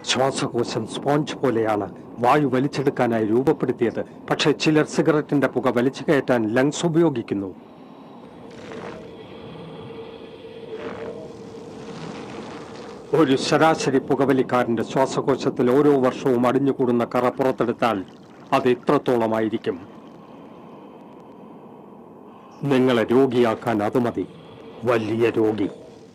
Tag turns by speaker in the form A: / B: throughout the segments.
A: ശ്വാസകോശം സ്പോഞ്ച് പോലെയാണ് വായു വലിച്ചെടുക്കാനായി രൂപപ്പെടുത്തിയത് പക്ഷേ ചിലർ സിഗരറ്റിന്റെ പുക വലിച്ചു കയറ്റാൻ ലങ്സ് ഉപയോഗിക്കുന്നു ഒരു ശരാശരി പുകവലിക്കാരന്റെ ശ്വാസകോശത്തിൽ ഓരോ വർഷവും അടിഞ്ഞുകൂടുന്ന കറ പുറത്തെടുത്താൽ അത് ഇത്രത്തോളമായിരിക്കും നിങ്ങളെ രോഗിയാക്കാൻ അത് മതി വലിയ രോഗി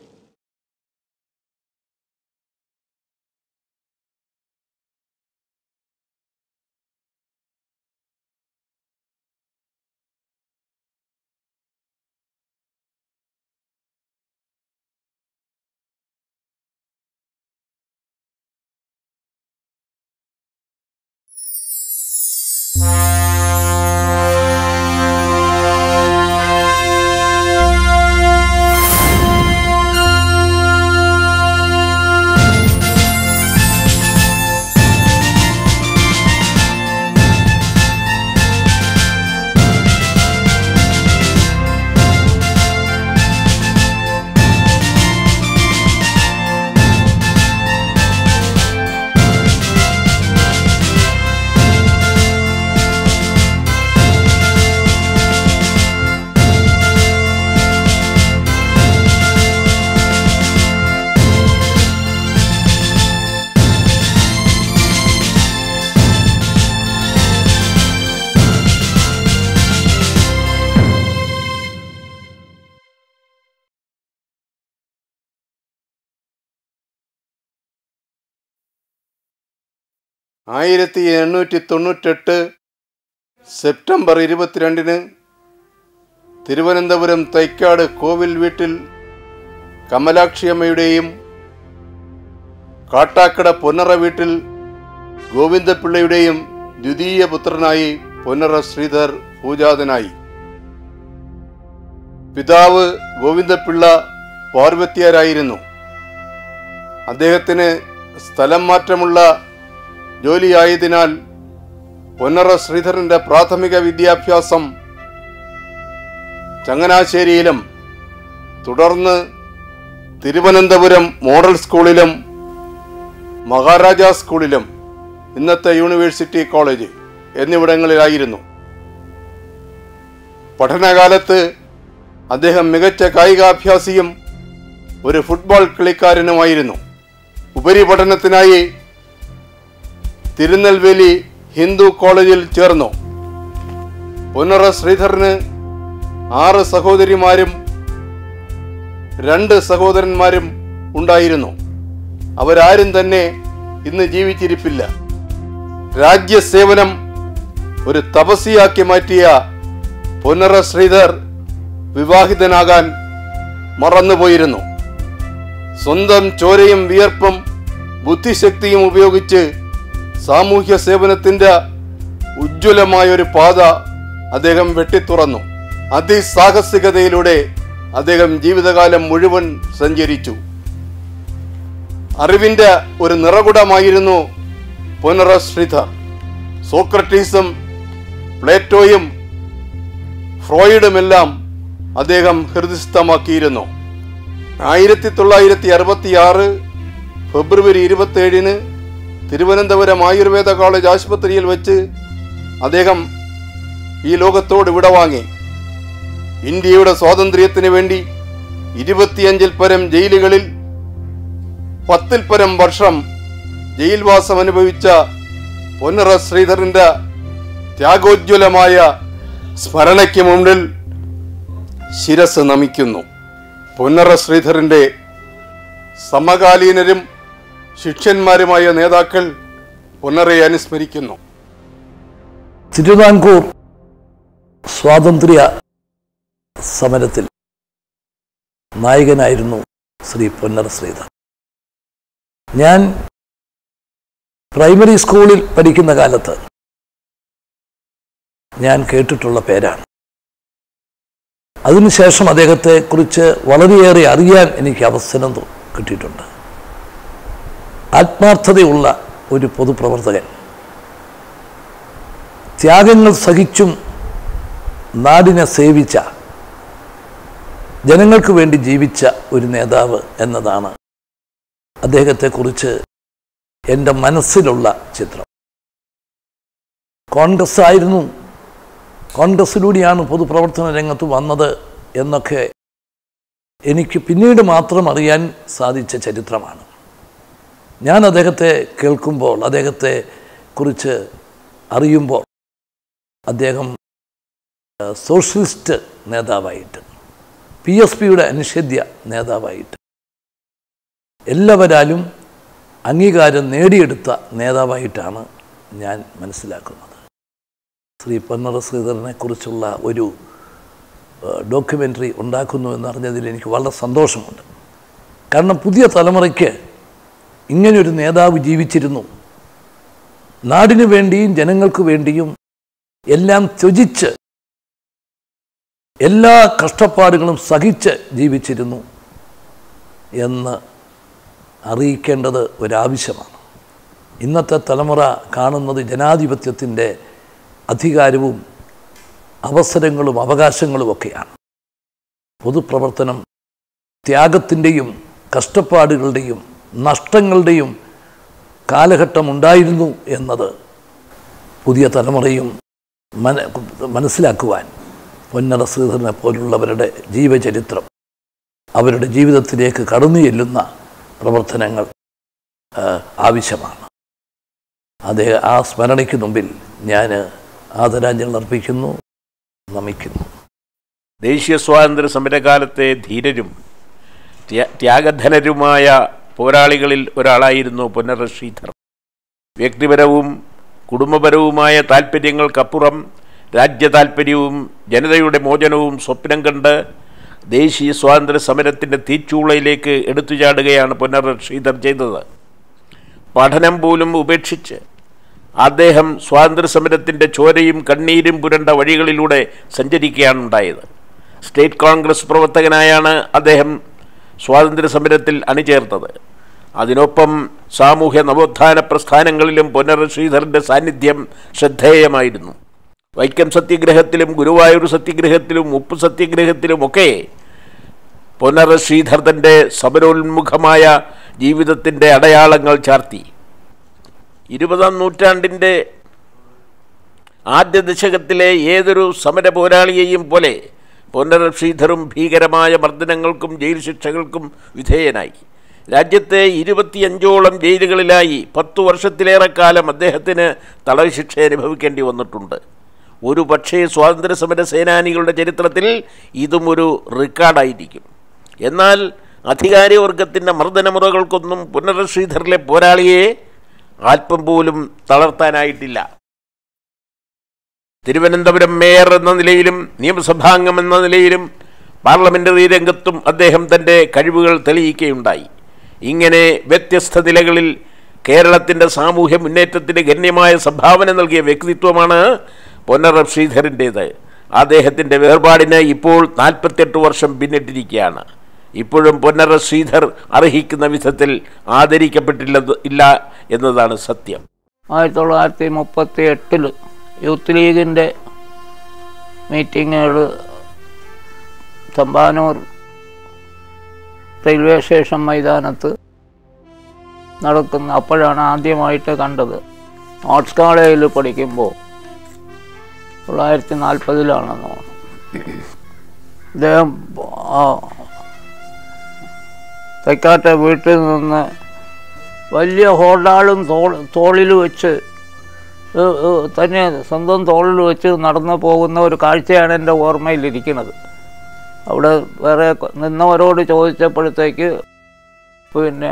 B: ആയിരത്തി എണ്ണൂറ്റി തൊണ്ണൂറ്റെട്ട് സെപ്റ്റംബർ ഇരുപത്തിരണ്ടിന് തിരുവനന്തപുരം തൈക്കാട് കോവിൽ വീട്ടിൽ കമലാക്ഷിയമ്മയുടെയും കാട്ടാക്കട പൊന്നറ വീട്ടിൽ ഗോവിന്ദപിള്ളയുടെയും ദ്വിതീയ പുത്രനായി പൊന്നറ ശ്രീധർ പൂജാതനായി പിതാവ് ഗോവിന്ദപിള്ള പാർവത്യാരായിരുന്നു അദ്ദേഹത്തിന് സ്ഥലം മാറ്റമുള്ള ജോലിയായതിനാൽ പൊന്നറ ശ്രീധരന്റെ പ്രാഥമിക വിദ്യാഭ്യാസം ചങ്ങനാശ്ശേരിയിലും തുടർന്ന് തിരുവനന്തപുരം മോഡൽ സ്കൂളിലും മഹാരാജാ സ്കൂളിലും ഇന്നത്തെ യൂണിവേഴ്സിറ്റി കോളേജ് എന്നിവിടങ്ങളിലായിരുന്നു പഠനകാലത്ത് അദ്ദേഹം മികച്ച കായികാഭ്യാസിയും ഒരു ഫുട്ബോൾ കളിക്കാരനുമായിരുന്നു ഉപരിപഠനത്തിനായി തിരുനെൽവേലി ഹിന്ദു കോളേജിൽ ചേർന്നു പുനറ ശ്രീധരന് ആറ് സഹോദരിമാരും രണ്ട് സഹോദരന്മാരും ഉണ്ടായിരുന്നു അവരാരും തന്നെ ഇന്ന് ജീവിച്ചിരിപ്പില്ല രാജ്യസേവനം ഒരു തപസ്യയാക്കി മാറ്റിയ പുനറ ശ്രീധർ വിവാഹിതനാകാൻ മറന്നുപോയിരുന്നു സ്വന്തം ചോരയും വിയർപ്പും ബുദ്ധിശക്തിയും ഉപയോഗിച്ച് സാമൂഹ്യ സേവനത്തിന്റെ ഉജ്ജ്വലമായ ഒരു പാത അദ്ദേഹം വെട്ടിത്തുറന്നു അതിസാഹസികതയിലൂടെ അദ്ദേഹം ജീവിതകാലം മുഴുവൻ സഞ്ചരിച്ചു അറിവിന്റെ ഒരു നിറകുടമായിരുന്നു പുനറ ശ്രീധർ സോക്രട്ടീസും പ്ലേറ്റോയും ഫ്രോയിഡുമെല്ലാം അദ്ദേഹം ഹൃദയസ്ഥമാക്കിയിരുന്നു ആയിരത്തി തൊള്ളായിരത്തി അറുപത്തി ആറ് ഫെബ്രുവരി ഇരുപത്തേഴിന് തിരുവനന്തപുരം ആയുർവേദ കോളേജ് ആശുപത്രിയിൽ വെച്ച് അദ്ദേഹം ഈ ലോകത്തോട് വിടവാങ്ങി ഇന്ത്യയുടെ സ്വാതന്ത്ര്യത്തിന് വേണ്ടി ഇരുപത്തിയഞ്ചിൽ പരം ജയിലുകളിൽ പത്തിൽ പരം വർഷം ജയിൽവാസം അനുഭവിച്ച പൊന്നറ ശ്രീധരന്റെ ത്യാഗോജ്വലമായ സ്മരണയ്ക്ക് മുമ്പിൽ ശിരസ് നമിക്കുന്നു പൊന്നറ ശ്രീധരന്റെ സമകാലീനരും ശിഷ്യന്മാരുമായ നേതാക്കൾ പൊന്നറയെ അനുസ്മരിക്കുന്നു
C: തിരുവിതാംകൂർ സ്വാതന്ത്ര്യ സമരത്തിൽ നായകനായിരുന്നു ശ്രീ പൊന്നറ ശ്രീധർ ഞാൻ പ്രൈമറി സ്കൂളിൽ പഠിക്കുന്ന കാലത്ത് ഞാൻ കേട്ടിട്ടുള്ള പേരാണ് അതിനുശേഷം അദ്ദേഹത്തെ കുറിച്ച് വളരെയേറെ അറിയാൻ എനിക്ക് അവസരം തൊ- കിട്ടിയിട്ടുണ്ട് ആത്മാർത്ഥതയുള്ള ഒരു പൊതുപ്രവർത്തകൻ ത്യാഗങ്ങൾ സഹിച്ചും നാടിനെ സേവിച്ച ജനങ്ങൾക്ക് വേണ്ടി ജീവിച്ച ഒരു നേതാവ് എന്നതാണ് അദ്ദേഹത്തെക്കുറിച്ച് എൻ്റെ മനസ്സിലുള്ള ചിത്രം കോൺഗ്രസ് ആയിരുന്നു കോൺഗ്രസ്സിലൂടെയാണ് പൊതുപ്രവർത്തന രംഗത്ത് വന്നത് എന്നൊക്കെ എനിക്ക് പിന്നീട് മാത്രം അറിയാൻ സാധിച്ച ചരിത്രമാണ് ഞാൻ അദ്ദേഹത്തെ കേൾക്കുമ്പോൾ അദ്ദേഹത്തെ കുറിച്ച് അറിയുമ്പോൾ അദ്ദേഹം ഏഹ്, സോഷ്യലിസ്റ്റ് നേതാവായിട്ട് പി എസ് പിയുടെ അനിഷേധ്യ നേതാവായിട്ട് എല്ലാവരാലും അംഗീകാരം നേടിയെടുത്ത നേതാവായിട്ടാണ് ഞാൻ മനസ്സിലാക്കുന്നത് ശ്രീ പൊന്നറ ശ്രീധരനെ കുറിച്ചുള്ള ഒരു ഡോക്യുമെൻ്ററി ഉണ്ടാക്കുന്നു എന്നറിഞ്ഞതിൽ എനിക്ക് വളരെ സന്തോഷമുണ്ട് കാരണം പുതിയ തലമുറയ്ക്ക് ഇങ്ങനെയൊരു നേതാവ് ജീവിച്ചിരുന്നു നാടിനു വേണ്ടിയും ജനങ്ങൾക്ക് വേണ്ടിയും എല്ലാം ത്യജിച്ച് എല്ലാ കഷ്ടപ്പാടുകളും സഹിച്ച് ജീവിച്ചിരുന്നു എന്ന് അറിയിക്കേണ്ടത് ഒരാവശ്യമാണ് ഇന്നത്തെ തലമുറ കാണുന്നത് ജനാധിപത്യത്തിൻ്റെ അധികാരവും അവസരങ്ങളും അവകാശങ്ങളും ഒക്കെയാണ് പൊതുപ്രവർത്തനം ത്യാഗത്തിൻ്റെയും കഷ്ടപ്പാടുകളുടെയും നഷ്ടങ്ങളുടെയും കാലഘട്ടമുണ്ടായിരുന്നു എന്നത് പുതിയ തലമുറയും മന മനസ്സിലാക്കുവാൻ പൊന്നറ ശ്രീധരനെ പോലുള്ളവരുടെ ജീവചരിത്രം അവരുടെ ജീവിതത്തിലേക്ക് കടന്നു ചെല്ലുന്ന പ്രവർത്തനങ്ങൾ ആ, ആവശ്യമാണ് അതേ ആ സ്മരണയ്ക്ക് മുമ്പിൽ ഞാൻ ആദരാഞ്ജലി അർപ്പിക്കുന്നു നമിക്കുന്നു
D: ദേശീയ സ്വാതന്ത്ര്യ സമരകാലത്തെ ധീരരും ത്യ- ത്യാഗധനരുമായ പോരാളികളിൽ ഒരാളായിരുന്നു പൊന്നറ ശ്രീധർ വ്യക്തിപരവും കുടുംബപരവുമായ താൽപ്പര്യങ്ങൾക്കപ്പുറം രാജ്യ താൽപ്പര്യവും ജനതയുടെ മോചനവും സ്വപ്നം കണ്ട് ദേശീയ സ്വാതന്ത്ര്യ സമരത്തിൻ്റെ തീച്ചൂളയിലേക്ക് എടുത്തുചാടുകയാണ് പൊന്നറ ശ്രീധർ ചെയ്തത് പഠനം പോലും ഉപേക്ഷിച്ച് അദ്ദേഹം സ്വാതന്ത്ര്യ സമരത്തിൻ്റെ ചോരയും കണ്ണീരും പുരണ്ട വഴികളിലൂടെ സഞ്ചരിക്കുകയാണ് ഉണ്ടായത് സ്റ്റേറ്റ് കോൺഗ്രസ് പ്രവർത്തകനായാണ് അദ്ദേഹം സ്വാതന്ത്ര്യ സമരത്തിൽ അണിചേർത്തത് അതിനൊപ്പം സാമൂഹ്യ നവോത്ഥാന പ്രസ്ഥാനങ്ങളിലും പൊന്നറ ശ്രീധരൻ്റെ സാന്നിധ്യം ശ്രദ്ധേയമായിരുന്നു വൈക്കം സത്യഗ്രഹത്തിലും ഗുരുവായൂർ സത്യഗ്രഹത്തിലും ഉപ്പ് സത്യഗ്രഹത്തിലുമൊക്കെ പൊന്നറ ശ്രീധർ തൻ്റെ സമരോന്മുഖമായ ജീവിതത്തിൻ്റെ അടയാളങ്ങൾ ചാർത്തി ഇരുപതാം നൂറ്റാണ്ടിൻ്റെ ആദ്യ ദശകത്തിലെ ഏതൊരു സമര പോരാളിയെയും പോലെ പൊന്നര ശ്രീധറും ഭീകരമായ മർദ്ദനങ്ങൾക്കും ജയിൽ ശിക്ഷകൾക്കും വിധേയനായി രാജ്യത്തെ ഇരുപത്തിയഞ്ചോളം ജയിലുകളിലായി പത്തു വർഷത്തിലേറെ കാലം അദ്ദേഹത്തിന് തടവ് ശിക്ഷ അനുഭവിക്കേണ്ടി വന്നിട്ടുണ്ട് ഒരു പക്ഷേ സ്വാതന്ത്ര്യ സമര സേനാനികളുടെ ചരിത്രത്തിൽ ഇതും ഒരു റെക്കോർഡായിരിക്കും എന്നാൽ അധികാരവർഗത്തിൻ്റെ മർദ്ദനമുറകൾക്കൊന്നും പുനര ശ്രീധറിലെ പോരാളിയെ അല്പം പോലും തളർത്താനായിട്ടില്ല തിരുവനന്തപുരം മേയർ എന്ന നിലയിലും നിയമസഭാംഗം എന്ന നിലയിലും പാർലമെന്ററി രംഗത്തും അദ്ദേഹം തൻ്റെ കഴിവുകൾ തെളിയിക്കുകയുണ്ടായി ഇങ്ങനെ വ്യത്യസ്ത നിലകളിൽ കേരളത്തിൻ്റെ സാമൂഹ്യ മുന്നേറ്റത്തിന് ഗണ്യമായ സംഭാവന നൽകിയ വ്യക്തിത്വമാണ് പൊന്നറ ശ്രീധരൻ്റേത് അദ്ദേഹത്തിൻ്റെ വേർപാടിന് ഇപ്പോൾ നാൽപ്പത്തെട്ട് വർഷം പിന്നിട്ടിരിക്കുകയാണ് ഇപ്പോഴും പൊന്നറ ശ്രീധർ അർഹിക്കുന്ന വിധത്തിൽ ആദരിക്കപ്പെട്ടില്ല ഇല്ല എന്നതാണ് സത്യം
E: ആയിരത്തി തൊള്ളായിരത്തി മുപ്പത്തി എട്ടിൽ യൂത്ത് ലീഗിൻ്റെ മീറ്റിങ്ങുകൾ തമ്പാനൂർ റെയിൽവേ സ്റ്റേഷൻ മൈതാനത്ത് നടക്കുന്ന അപ്പോഴാണ് ആദ്യമായിട്ട് കണ്ടത് ആർട്സ് കോളേജിൽ പഠിക്കുമ്പോൾ തൊള്ളായിരത്തി നാൽപ്പതിലാണെന്ന് തോന്നുന്നു അദ്ദേഹം ആ തെക്കാട്ടെ വീട്ടിൽ നിന്ന് വലിയ ഹോർഡാളും തോൾ തോളിൽ വെച്ച് ഏഹ്, ഏഹ്, തന്നെ സ്വന്തം തോളിൽ വെച്ച് നടന്നു പോകുന്ന ഒരു കാഴ്ചയാണ് എൻ്റെ ഓർമ്മയിലിരിക്കുന്നത് അവിടെ വേറെ കൊ- നിന്നവരോട് ചോദിച്ചപ്പോഴത്തേക്ക് പിന്നെ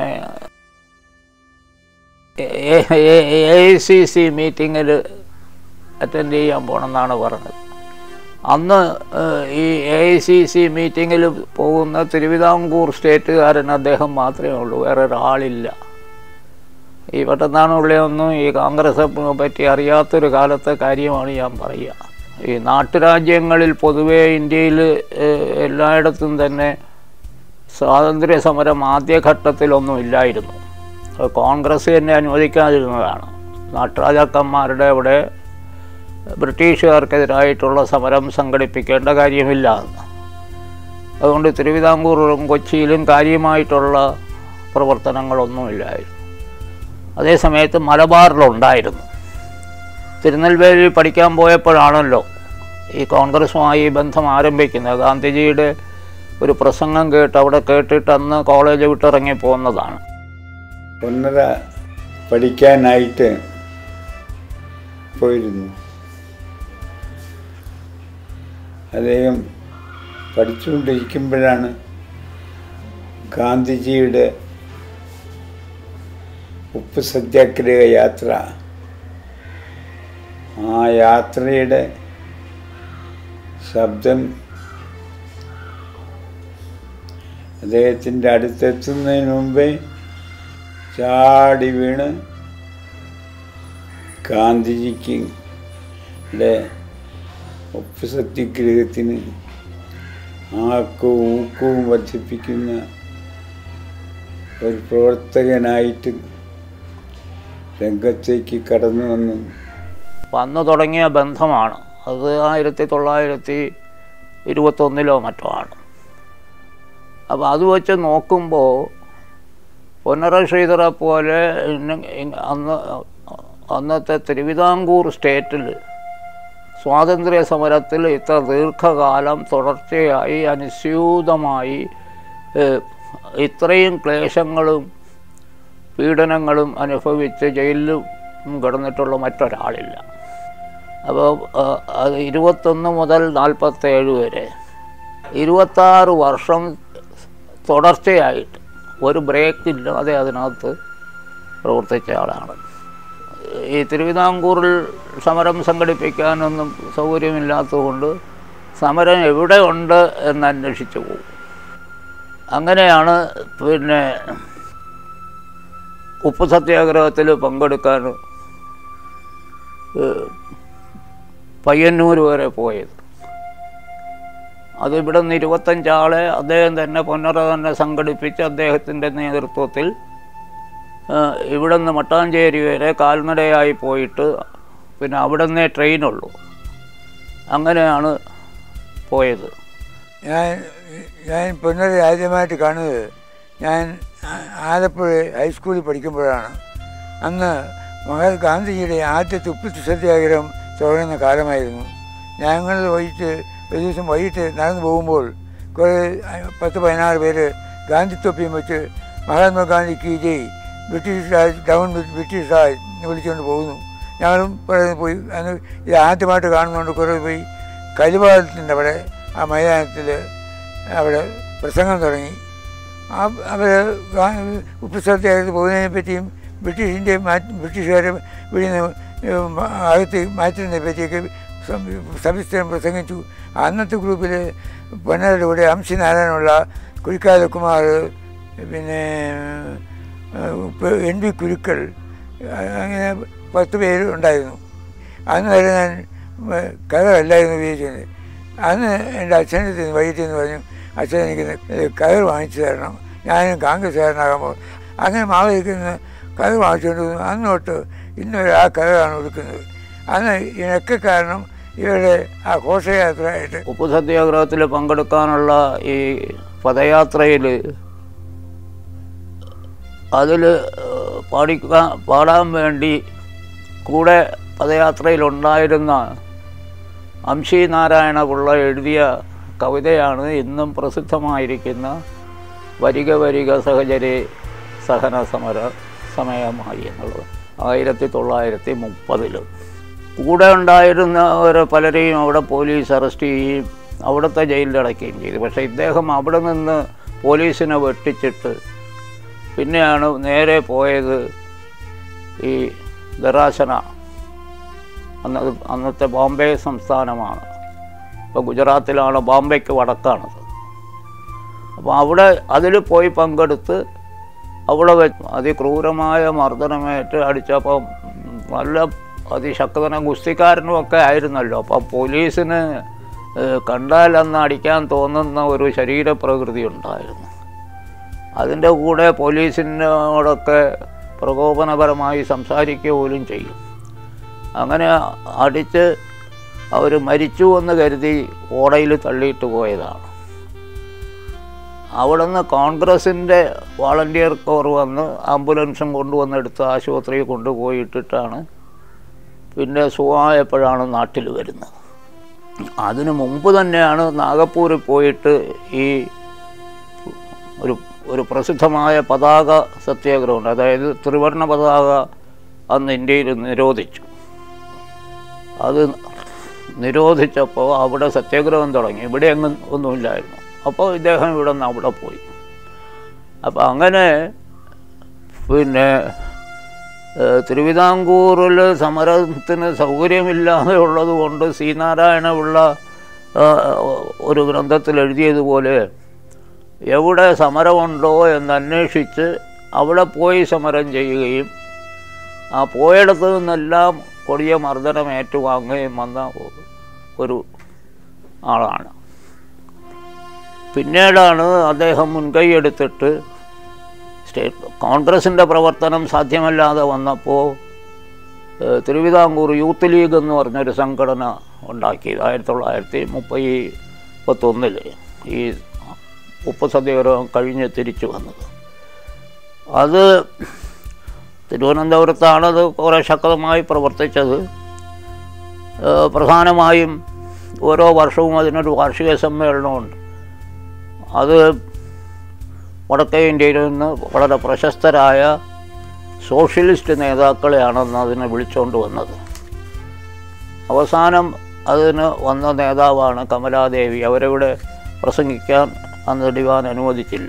E: എ ഐ സി സി മീറ്റിങ്ങിൽ അറ്റൻഡ് ചെയ്യാൻ പോകണമെന്നാണ് പറഞ്ഞത് അന്ന് ഏഹ്, ഈ എ ഐ സി സി മീറ്റിങ്ങിൽ പോകുന്ന തിരുവിതാംകൂർ സ്റ്റേറ്റുകാരൻ അദ്ദേഹം മാത്രമേ ഉള്ളൂ വേറെ ഒരാളില്ല ഈ പട്ടത്താണുള്ളിയൊന്നും ഈ കോൺഗ്രസ് പറ്റി അറിയാത്തൊരു കാലത്തെ കാര്യമാണ് ഞാൻ പറയുക ഈ നാട്ടുരാജ്യങ്ങളിൽ പൊതുവേ ഇന്ത്യയിൽ ഏഹ്, എല്ലായിടത്തും തന്നെ സ്വാതന്ത്ര്യ സമരം ആദ്യഘട്ടത്തിലൊന്നും ഇല്ലായിരുന്നു അത് കോൺഗ്രസ് തന്നെ അനുവദിക്കാതിരുന്നതാണ് നാട്ടുരാജാക്കന്മാരുടെ അവിടെ ബ്രിട്ടീഷുകാർക്കെതിരായിട്ടുള്ള സമരം സംഘടിപ്പിക്കേണ്ട കാര്യമില്ല എന്ന് അതുകൊണ്ട് തിരുവിതാംകൂറിലും കൊച്ചിയിലും കാര്യമായിട്ടുള്ള പ്രവർത്തനങ്ങളൊന്നുമില്ലായിരുന്നു അതേ സമയത്ത് മലബാറിലുണ്ടായിരുന്നു തിരുനെൽവേലി പഠിക്കാൻ പോയപ്പോഴാണല്ലോ ഈ കോൺഗ്രസുമായി ബന്ധം ആരംഭിക്കുന്നത് ഗാന്ധിജിയുടെ ഒരു പ്രസംഗം കേട്ട് അവിടെ കേട്ടിട്ട് അന്ന് കോളേജ് വിട്ടിറങ്ങി പോകുന്നതാണ്
F: ഒന്നര പഠിക്കാനായിട്ട് പോയിരുന്നു അദ്ദേഹം പഠിച്ചുകൊണ്ടിരിക്കുമ്പോഴാണ് ഗാന്ധിജിയുടെ ഉപ്പ് സത്യാഗ്രഹ യാത്ര ആ യാത്രയുടെ ശബ്ദം അദ്ദേഹത്തിൻ്റെ അടുത്തെത്തുന്നതിന് മുമ്പേ ചാടി വീണ് ഗാന്ധിജിക്ക് ടെ ഉപ്പ് സത്യാഗ്രഹത്തിന് ആക്കവും ഊക്കവും വർദ്ധിപ്പിക്കുന്ന ഒരു പ്രവർത്തകനായിട്ട് രംഗത്തേക്ക് കടന്നു വന്നു
E: അപ്പം അന്ന് തുടങ്ങിയ ബന്ധമാണ് അത് ആയിരത്തി തൊള്ളായിരത്തി ഇരുപത്തൊന്നിലോ മറ്റോ ആണ് അപ്പോൾ അത് വെച്ച് നോക്കുമ്പോൾ പൊന്നറ ശ്രീധറെ പോലെ ഇന്ന- ഇ- അന്ന് അന്നത്തെ തിരുവിതാംകൂർ സ്റ്റേറ്റിൽ സ്വാതന്ത്ര്യ സമരത്തിൽ ഇത്ര ദീർഘകാലം തുടർച്ചയായി അനുസ്യൂതമായി ഏഹ്, ഇത്രയും ക്ലേശങ്ങളും പീഡനങ്ങളും അനുഭവിച്ച് ജയിലിലും കിടന്നിട്ടുള്ള മറ്റൊരാളില്ല അപ്പോൾ അത് ഇരുപത്തൊന്ന് മുതൽ നാൽപ്പത്തേഴ് വരെ ഇരുപത്താറ് വർഷം തുടർച്ചയായിട്ട് ഒരു ബ്രേക്ക് ഇല്ലാതെ അതിനകത്ത് പ്രവർത്തിച്ച ആളാണ് ഈ തിരുവിതാംകൂറിൽ സമരം സംഘടിപ്പിക്കാനൊന്നും സൗകര്യമില്ലാത്തതുകൊണ്ട് സമരം എവിടെ ഉണ്ട് എന്ന് അന്വേഷിച്ചു പോകും അങ്ങനെയാണ് പിന്നെ ഉപ്പ് സത്യാഗ്രഹത്തിൽ പങ്കെടുക്കാൻ ഏഹ്, പയ്യന്നൂർ വരെ പോയത് അത് ഇവിടെ നിന്ന് ഇരുപത്തഞ്ചാളെ അദ്ദേഹം തന്നെ പൊന്നറ തന്നെ സംഘടിപ്പിച്ച് അദ്ദേഹത്തിൻ്റെ നേതൃത്വത്തിൽ ഏഹ്, ഇവിടെ നിന്ന് മട്ടാഞ്ചേരി വരെ കാൽനടയായി പോയിട്ട് പിന്നെ അവിടെ നിന്നേ ട്രെയിനുള്ളൂ അങ്ങനെയാണ് പോയത്
G: ഞാൻ ഞാൻ പൊന്നരെ ആദ്യമായിട്ട് കാണുന്നത് ഞാൻ ആ- ആലപ്പുഴ ഹൈസ്കൂളിൽ പഠിക്കുമ്പോഴാണ് അന്ന് മഹാത്മാഗാന്ധിജിയുടെ ആദ്യത്തെ ഉപ്പ് സത്യാഗ്രഹം തുടങ്ങുന്ന കാലമായിരുന്നു ഞങ്ങൾ വൈകിട്ട് ഒരു ദിവസം വൈകിട്ട് നടന്നു പോകുമ്പോൾ കുറേ അഹ്, പത്ത് പതിനാറ് പേര് ഗാന്ധി തൊപ്പിയും വെച്ച് മഹാത്മാഗാന്ധി കി ജയ് British Raj down with British Raj എന്ന് വിളിച്ചുകൊണ്ട് പോകുന്നു ഞങ്ങളും പറയുന്നത് പോയി അന്ന് ഇത് ആദ്യമായിട്ട് കാണുന്നതുകൊണ്ട് കുറേ പോയി കലിപാലത്തിൻ്റെ അവിടെ ആ മൈതാനത്തിൽ അവിടെ പ്രസംഗം തുടങ്ങി ആ അവർ ഉപ്പ് സത്യാഗ്രഹത്തിൽ പോകുന്നതിനെ പറ്റിയും ബ്രിട്ടീഷിൻ്റെ മാറ്റി ബ്രിട്ടീഷുകാരെ ഇവിടെ നിന്ന് അകത്ത് മാറ്റുന്നതിനെ പറ്റിയൊക്കെ സം- സവിസ്തരം പ്രസംഗിച്ചു അന്നത്തെ ഗ്രൂപ്പിൽ പൊന്നരുടെ കൂടെ അംശി നാരായണുള്ള കുഴിക്കാലകുമാർ പിന്നെ ഏഹ്, ഉപ്പ്- എൻ വി കുരുക്കൾ അങ്ങനെ പത്ത് പേര് ഉണ്ടായിരുന്നു അന്ന് വരെ ഞാൻ ഏഹ്, കഥ അല്ലായിരുന്നു ഉപയോഗിച്ചത് അന്ന് എൻ്റെ അച്ഛൻ്റെ അടുത്ത് വൈകിട്ട് എന്ന് പറഞ്ഞു അച്ഛൻ എനിക്ക് കയർ വാങ്ങിച്ചു തരണം ഞാനും കോൺഗ്രസ്സുകാരനാകുമ്പോൾ അങ്ങനെ മാവേലിക്കുന്ന കയർ വാങ്ങിച്ചുകൊണ്ട് വന്നു അന്ന് തൊട്ട് ഇന്ന് വരെ ആ കയറാണ് കൊടുക്കുന്നത് അന്ന് ഇതിനൊക്കെ കാരണം ഇവരുടെ ആ ഘോഷയാത്രയായിട്ട്
E: ഉപ്പ് സത്യാഗ്രഹത്തിൽ പങ്കെടുക്കാനുള്ള ഈ പദയാത്രയിൽ അതിൽ പാടിക്കാൻ പാടാൻ വേണ്ടി കൂടെ പദയാത്രയിലുണ്ടായിരുന്ന അംശി നാരായണ പിള്ള എഴുതിയ കവിതയാണ് ഇന്നും പ്രസിദ്ധമായിരിക്കുന്ന വരിക വരിക സഹചരെ സഹന സമര സമയമായി എന്നുള്ളത് ആയിരത്തി തൊള്ളായിരത്തി മുപ്പതിൽ കൂടെ ഉണ്ടായിരുന്നവർ പലരെയും അവിടെ പോലീസ് അറസ്റ്റ് ചെയ്യുകയും അവിടുത്തെ ജയിലിലടക്കുകയും ചെയ്തു പക്ഷേ ഇദ്ദേഹം അവിടെ നിന്ന് പോലീസിനെ വെട്ടിച്ചിട്ട് പിന്നെയാണ് നേരെ പോയത് ഈ ദറാശന അന്ന് അന്നത്തെ ബോംബെ സംസ്ഥാനമാണ് ഇപ്പോൾ ഗുജറാത്തിലാണ് ബോംബെക്ക് വടക്കാണത് അപ്പോൾ അവിടെ അതിൽ പോയി പങ്കെടുത്ത് അവിടെ വെച്ച് അതിക്രൂരമായ മർദ്ദനമേറ്റ് അടിച്ചപ്പോൾ നല്ല അതിശക്തന ഗുസ്തിക്കാരനും ഒക്കെ ആയിരുന്നല്ലോ അപ്പം പോലീസിന് ഏഹ്, കണ്ടാൽ അന്ന് അടിക്കാൻ തോന്നുന്ന ഒരു ശരീരപ്രകൃതി ഉണ്ടായിരുന്നു അതിൻ്റെ കൂടെ പോലീസിനോടൊക്കെ പ്രകോപനപരമായി സംസാരിക്കുക പോലും ചെയ്യും അങ്ങനെ അടിച്ച് അവർ മരിച്ചു എന്ന് കരുതി ഓടയിൽ തള്ളിയിട്ട് പോയതാണ് അവിടെ നിന്ന് കോൺഗ്രസിൻ്റെ വാളണ്ടിയർ കോർ വന്ന് ആംബുലൻസും കൊണ്ടുവന്നെടുത്ത് ആശുപത്രിയിൽ കൊണ്ടുപോയിട്ടിട്ടാണ് പിന്നെ സുഖമായപ്പോഴാണ് നാട്ടിൽ വരുന്നത് അതിനു മുമ്പ് തന്നെയാണ് നാഗപ്പൂരിൽ പോയിട്ട് ഈ ഒരു ഒരു പ്രസിദ്ധമായ പതാക സത്യാഗ്രഹമുണ്ട് അതായത് ത്രിവർണ പതാക അന്ന് ഇന്ത്യയിൽ നിരോധിച്ചു അത് നിരോധിച്ചപ്പോൾ അവിടെ സത്യാഗ്രഹം തുടങ്ങി ഇവിടെ എങ്ങും ഒന്നുമില്ലായിരുന്നു അപ്പോൾ ഇദ്ദേഹം ഇവിടെ നിന്ന് അവിടെ പോയി അപ്പോൾ അങ്ങനെ പിന്നെ ഏഹ്, തിരുവിതാംകൂറിൽ സമരത്തിന് സൗകര്യമില്ലാതെ ഉള്ളത് കൊണ്ട് ശ്രീനാരായണപിള്ള ഏഹ്, ഒരു ഗ്രന്ഥത്തിൽ എഴുതിയതുപോലെ എവിടെ സമരമുണ്ടോ എന്നന്വേഷിച്ച് അവിടെ പോയി സമരം ചെയ്യുകയും ആ പോയിടത്ത് നിന്നെല്ലാം കൊടിയ മർദ്ദനം ഏറ്റുവാങ്ങുകയും വന്ന ഒരു ആളാണ് പിന്നീടാണ് അദ്ദേഹം മുൻകൈ എടുത്തിട്ട് സ്റ്റേറ്റ് കോൺഗ്രസിൻ്റെ പ്രവർത്തനം സാധ്യമല്ലാതെ വന്നപ്പോൾ ഏഹ്, തിരുവിതാംകൂർ യൂത്ത് ലീഗ് എന്ന് പറഞ്ഞൊരു സംഘടന ഉണ്ടാക്കിയത് ആയിരത്തി തൊള്ളായിരത്തി മുപ്പത്തി മുപ്പത്തൊന്നിൽ ഈ ഉപ്പ് സത്യാഗ്രഹം കഴിഞ്ഞ് തിരിച്ചു വന്നത് അത് തിരുവനന്തപുരത്താണ് അത് കുറേ ശക്തമായി പ്രവർത്തിച്ചത് ഏഹ്, പ്രധാനമായും ഓരോ വർഷവും അതിനൊരു വാർഷിക സമ്മേളനമുണ്ട് അത് വടക്കേ ഇന്ത്യയിൽ നിന്ന് വളരെ പ്രശസ്തരായ സോഷ്യലിസ്റ്റ് നേതാക്കളെയാണ് അന്ന് അതിനെ വിളിച്ചുകൊണ്ട് വന്നത് അവസാനം അതിന് വന്ന നേതാവാണ് കമലാദേവി അവരിവിടെ പ്രസംഗിക്കാൻ അന്ന് ദിവാൻ അനുവദിച്ചില്ല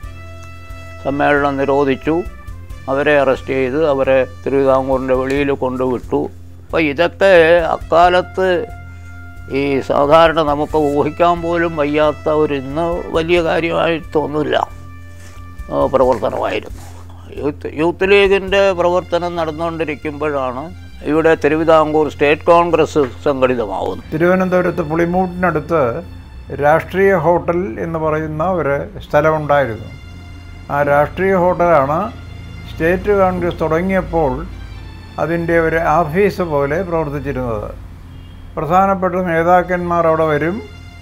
E: സമ്മേളനം നിരോധിച്ചു അവരെ അറസ്റ്റ് ചെയ്ത് അവരെ തിരുവിതാംകൂറിൻ്റെ വെളിയിൽ കൊണ്ടുവിട്ടു അപ്പോൾ ഇതൊക്കെ അക്കാലത്ത് ഈ സാധാരണ നമുക്ക് ഊഹിക്കാൻ പോലും വയ്യാത്ത ഒരു ഇന്ന് വലിയ കാര്യമായിട്ടൊന്നുമില്ല ആ, പ്രവർത്തനമായിരുന്നു യൂത്ത് യൂത്ത് ലീഗിൻ്റെ പ്രവർത്തനം നടന്നുകൊണ്ടിരിക്കുമ്പോഴാണ് ഇവിടെ തിരുവിതാംകൂർ സ്റ്റേറ്റ് കോൺഗ്രസ് സംഘടിതമാവുന്നത്
H: തിരുവനന്തപുരത്ത് പുളിമൂട്ടിനടുത്ത് രാഷ്ട്രീയ ഹോട്ടൽ എന്ന് പറയുന്ന ഒരു സ്ഥലമുണ്ടായിരുന്നു ആ രാഷ്ട്രീയ ഹോട്ടലാണ് സ്റ്റേറ്റ് കോൺഗ്രസ് തുടങ്ങിയപ്പോൾ അതിൻ്റെ ഒരു ആഫീസ് പോലെ പ്രവർത്തിച്ചിരുന്നത് പ്രധാനപ്പെട്ട നേതാക്കന്മാർ അവിടെ വരും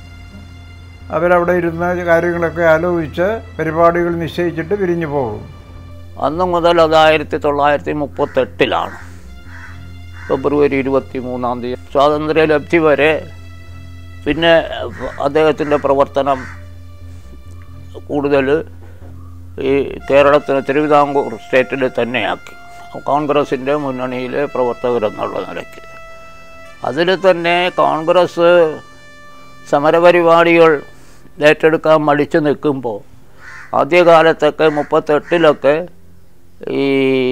H: അവരവിടെ ഇരുന്ന് കാര്യങ്ങളൊക്കെ ആലോചിച്ച് പരിപാടികൾ നിശ്ചയിച്ചിട്ട് പിരിഞ്ഞു പോകും
E: അന്ന് മുതൽ അത് ആയിരത്തി തൊള്ളായിരത്തി മുപ്പത്തെട്ടിലാണ് ഫെബ്രുവരി ഇരുപത്തി മൂന്നാം തീയതി സ്വാതന്ത്ര്യലബ്ധി വരെ പിന്നെ അദ്ദേഹത്തിൻ്റെ പ്രവർത്തനം കൂടുതൽ ഈ കേരളത്തിന് തിരുവിതാംകൂർ സ്റ്റേറ്റിൽ തന്നെയാക്കി കോൺഗ്രസിൻ്റെ മുന്നണിയിലെ പ്രവർത്തകരെന്നുള്ള നിലയ്ക്ക് അതിൽ തന്നെ കോൺഗ്രസ് സമരപരിപാടികൾ ഏറ്റെടുക്കാൻ മടിച്ചു നിൽക്കുമ്പോൾ ആദ്യകാലത്തൊക്കെ മുപ്പത്തെട്ടിലൊക്കെ ഈ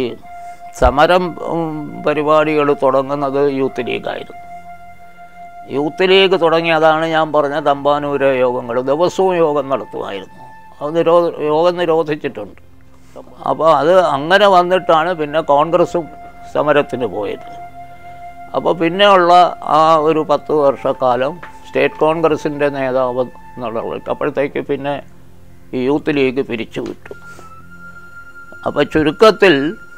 E: സമരം പരിപാടികൾ തുടങ്ങുന്നത് യൂത്ത് ലീഗായിരുന്നു യൂത്ത് ലീഗ് തുടങ്ങിയതാണ് ഞാൻ പറഞ്ഞ തമ്പാനൂര് യോഗങ്ങൾ ദിവസവും യോഗം നടത്തുമായിരുന്നു അത് നിരോ യോഗം നിരോധിച്ചിട്ടുണ്ട് അപ്പോൾ അത് അങ്ങനെ വന്നിട്ടാണ് പിന്നെ കോൺഗ്രസും സമരത്തിന് പോയത് അപ്പോൾ പിന്നെയുള്ള ആ ഒരു പത്ത് വർഷക്കാലം സ്റ്റേറ്റ് കോൺഗ്രസിൻ്റെ നേതാവ് എന്നുള്ള അപ്പോഴത്തേക്ക് പിന്നെ ഈ യൂത്ത് ലീഗ് പിരിച്ചു വിട്ടു അപ്പോൾ ചുരുക്കത്തിൽ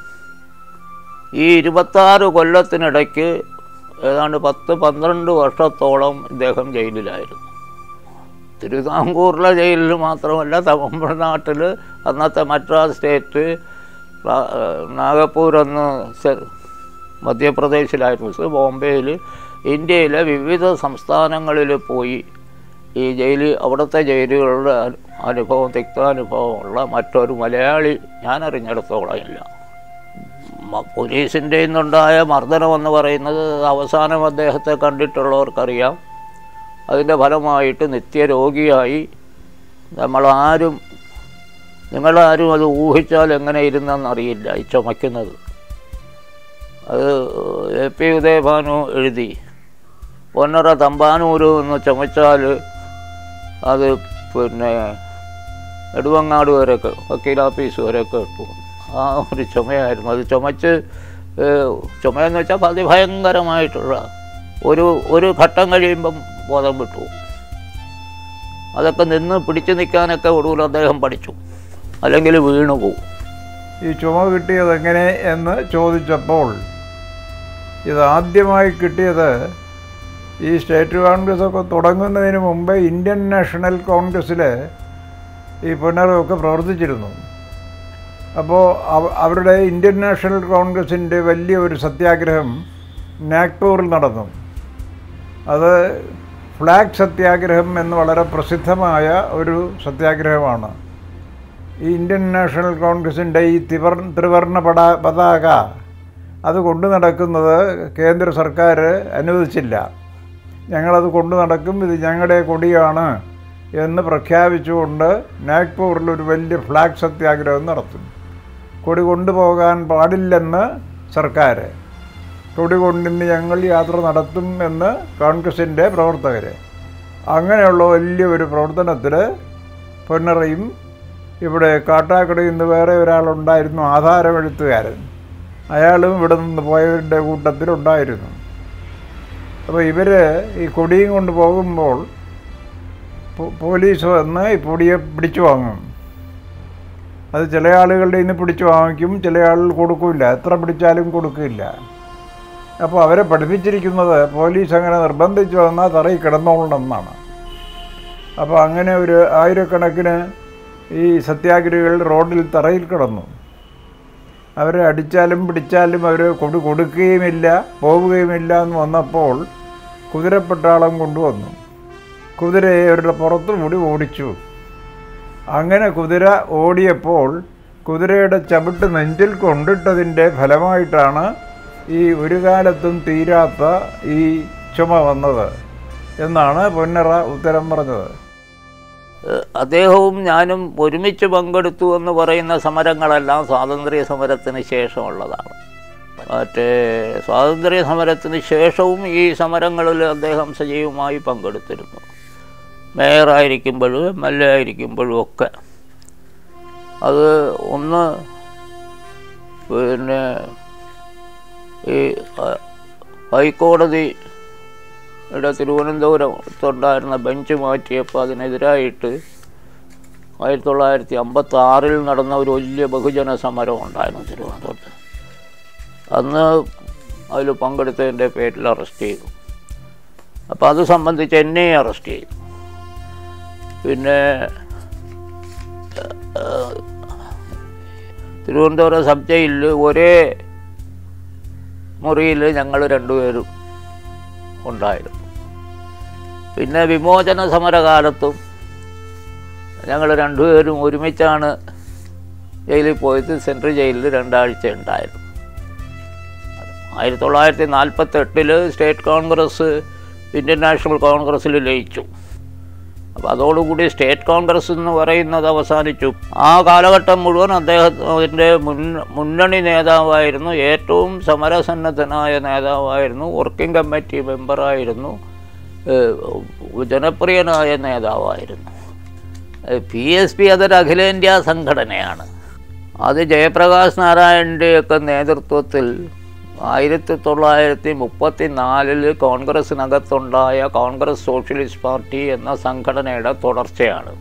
E: ഈ ഇരുപത്താറ് കൊല്ലത്തിനിടയ്ക്ക് ഏതാണ്ട് പത്ത് പന്ത്രണ്ട് വർഷത്തോളം ഇദ്ദേഹം ജയിലിലായിരുന്നു തിരുവിതാംകൂറിലെ ജയിലിൽ മാത്രമല്ല തമിഴ്നാട്ടിൽ അന്നത്തെ മദ്രാസ് സ്റ്റേറ്റ് റാ- നാഗപ്പൂർ എന്ന് സെ- മധ്യപ്രദേശിലായിരുന്നു ബോംബെയിൽ ഇന്ത്യയിലെ വിവിധ സംസ്ഥാനങ്ങളിൽ പോയി ഈ ജയിലിൽ അവിടുത്തെ ജയിലുകളുടെ അനു- അനുഭവം തിക്താനുഭവമുള്ള മറ്റൊരു മലയാളി ഞാൻ അറിഞ്ഞിടത്തോളം ഇല്ല മ- പോലീസിൻ്റെ നിന്നുണ്ടായ മർദ്ദനം എന്ന് പറയുന്നത് അവസാനം അദ്ദേഹത്തെ കണ്ടിട്ടുള്ളവർക്കറിയാം അതിൻ്റെ ഫലമായിട്ട് നിത്യരോഗിയായി നമ്മളാരും നിങ്ങളാരും അത് ഊഹിച്ചാൽ എങ്ങനെ ഇരുന്നെന്നറിയില്ല ഈ ചുമയ്ക്കുന്നത് അത് എ പി ഉദയഭാനു എഴുതി പൊന്നറ തമ്പാനൂര് എന്ന് ചുമച്ചാൽ അത് പിന്നെ നെടുവങ്ങാട് വരെയൊക്കെ വക്കീലാഫീസ് വരെയൊക്കെ എത്തു ആ ഒരു ചുമയായിരുന്നു അത് ചുമച്ച് ഏഹ്, ചുമയെന്ന് വെച്ചാൽ അതിഭയങ്കരമായിട്ടുള്ള ഒരു ഒരു ഘട്ടം കഴിയുമ്പം ബോധം വിട്ടു അതൊക്കെ നിന്ന് പിടിച്ചു നിൽക്കാനൊക്കെ ഒടുവിൽ അദ്ദേഹം പഠിച്ചു അല്ലെങ്കിൽ വീണു പോകും
H: ഈ ചുമ കിട്ടിയത് എങ്ങനെ എന്ന് ചോദിച്ചപ്പോൾ ഇത് ആദ്യമായി കിട്ടിയത് ഈ സ്റ്റേറ്റ് കോൺഗ്രസ് ഒക്കെ തുടങ്ങുന്നതിന് മുമ്പ് ഇന്ത്യൻ നാഷണൽ കോൺഗ്രസ്സിൽ ഈ പൊന്നറൊക്കെ പ്രവർത്തിച്ചിരുന്നു അപ്പോൾ അവ- അവരുടെ ഇന്ത്യൻ നാഷണൽ കോൺഗ്രസിൻ്റെ വലിയ ഒരു സത്യാഗ്രഹം നാഗ്പൂരിൽ നടന്നു അത് ഫ്ലാഗ് സത്യാഗ്രഹം എന്ന് വളരെ പ്രസിദ്ധമായ ഒരു സത്യാഗ്രഹമാണ് ഈ ഇന്ത്യൻ നാഷണൽ കോൺഗ്രസിൻ്റെ ഈ തിവർ ത്രിവർണ പടാ പതാക അത് കൊണ്ടു നടക്കുന്നത് കേന്ദ്ര സർക്കാർ അനുവദിച്ചില്ല ഞങ്ങളത് കൊണ്ടു നടക്കും ഇത് ഞങ്ങളുടെ കൊടിയാണ് എന്ന് പ്രഖ്യാപിച്ചുകൊണ്ട് നാഗ്പൂരിൽ ഒരു വലിയ ഫ്ലാഗ് സത്യാഗ്രഹം നടത്തും കൊടി കൊണ്ടുപോകാൻ പാടില്ലെന്ന് സർക്കാർ കൊടി കൊണ്ടിന്ന് ഞങ്ങൾ യാത്ര നടത്തും എന്ന് കോൺഗ്രസിൻ്റെ പ്രവർത്തകർ അങ്ങനെയുള്ള വലിയ ഒരു പ്രവർത്തനത്തിൽ പൊന്നറയും ഇവിടെ കാട്ടാക്കടയിൽ നിന്ന് വേറെ ഒരാളുണ്ടായിരുന്നു ആധാരമെഴുത്തുകാരൻ അയാളും ഇവിടെ നിന്ന് പോയവരുടെ കൂട്ടത്തിലുണ്ടായിരുന്നു അപ്പോൾ ഇവർ ഈ കൊടിയും കൊണ്ട് പോകുമ്പോൾ പോ- പോലീസ് വന്ന് ഈ പൊടിയെ പിടിച്ചു വാങ്ങും അത് ചില ആളുകളുടെ നിന്ന് പിടിച്ചു വാങ്ങിക്കും ചില ആളുകൾ കൊടുക്കില്ല എത്ര പിടിച്ചാലും കൊടുക്കില്ല അപ്പോൾ അവരെ പഠിപ്പിച്ചിരിക്കുന്നത് പോലീസ് അങ്ങനെ നിർബന്ധിച്ച് വന്നാൽ തറയിൽ കിടന്നോളണം എന്നാണ് അപ്പോൾ അങ്ങനെ ഒരു ആയിരക്കണക്കിന് ഈ സത്യാഗ്രഹികൾ റോഡിൽ തറയിൽ കിടന്നു അവരെ അടിച്ചാലും പിടിച്ചാലും അവർ കൊടു കൊടുക്കുകയുമില്ല പോവുകയുമില്ല എന്ന് വന്നപ്പോൾ കുതിരപ്പട്ടാളം കൊണ്ടുവന്നു കുതിരയെ അവരുടെ പുറത്തു കൂടി ഓടിച്ചു അങ്ങനെ കുതിര ഓടിയപ്പോൾ കുതിരയുടെ ചവിട്ട് നെഞ്ചിൽ കൊണ്ടിട്ടതിൻ്റെ ഫലമായിട്ടാണ് ഈ ഒരു കാലത്തും തീരാത്ത ഈ ചുമ വന്നത് എന്നാണ് പൊന്നറ ഉത്തരം പറഞ്ഞത്
E: ഏഹ് അദ്ദേഹവും ഞാനും ഒരുമിച്ച് പങ്കെടുത്തു എന്ന് പറയുന്ന സമരങ്ങളെല്ലാം സ്വാതന്ത്ര്യ സമരത്തിന് ശേഷമുള്ളതാണ് മറ്റേ സ്വാതന്ത്ര്യ സമരത്തിന് ശേഷവും ഈ സമരങ്ങളിൽ അദ്ദേഹം സജീവമായി പങ്കെടുത്തിരുന്നു മേയറായിരിക്കുമ്പോഴും എം എൽ എ ആയിരിക്കുമ്പോഴും ഒക്കെ അത് ഒന്ന് പിന്നെ ഈ ഹ- ഹൈക്കോടതി ഇവിടെ തിരുവനന്തപുരത്തുണ്ടായിരുന്ന ബെഞ്ച് മാറ്റിയപ്പോൾ അതിനെതിരായിട്ട് ആയിരത്തി തൊള്ളായിരത്തി അമ്പത്തി ആറിൽ നടന്ന ഒരു വലിയ ബഹുജന സമരം ഉണ്ടായിരുന്നു തിരുവനന്തപുരത്ത് അന്ന് അതിൽ പങ്കെടുത്തതിൻ്റെ പേരിൽ അറസ്റ്റ് ചെയ്തു അപ്പോൾ അത് സംബന്ധിച്ച് എന്നെ അറസ്റ്റ് ചെയ്തു പിന്നെ ഏഹ്, തിരുവനന്തപുരം സബ് ജയിലിൽ ഒരേ മുറിയിൽ ഞങ്ങൾ രണ്ടുപേരും ഉണ്ടായിരുന്നു പിന്നെ വിമോചന സമരകാലത്തും ഞങ്ങൾ രണ്ടുപേരും ഒരുമിച്ചാണ് ജയിലിൽ പോയത് സെൻട്രൽ ജയിലിൽ രണ്ടാഴ്ച ഉണ്ടായിരുന്നു ആയിരത്തി തൊള്ളായിരത്തി നാൽപ്പത്തി എട്ടിൽ സ്റ്റേറ്റ് കോൺഗ്രസ് ഇന്ത്യൻ നാഷണൽ കോൺഗ്രസ്സിൽ ലയിച്ചു അപ്പോൾ അതോടുകൂടി സ്റ്റേറ്റ് കോൺഗ്രസ് എന്ന് പറയുന്നത് അവസാനിച്ചു ആ കാലഘട്ടം മുഴുവൻ അദ്ദേഹത്തിൻ്റെ മുൻ മുന്നണി നേതാവായിരുന്നു ഏറ്റവും സമരസന്നദ്ധനായ നേതാവായിരുന്നു വർക്കിംഗ് കമ്മിറ്റി മെമ്പറായിരുന്നു ഏഹ് ജനപ്രിയനായ നേതാവായിരുന്നു പി എസ് പി അതൊരു അഖിലേന്ത്യാ സംഘടനയാണ് അത് ജയപ്രകാശ് നാരായണൻ്റെയൊക്കെ നേതൃത്വത്തിൽ ആയിരത്തി തൊള്ളായിരത്തി മുപ്പത്തി നാലിൽ കോൺഗ്രസിനകത്തുണ്ടായ കോൺഗ്രസ് സോഷ്യലിസ്റ്റ് പാർട്ടി എന്ന സംഘടനയുടെ തുടർച്ചയാണ്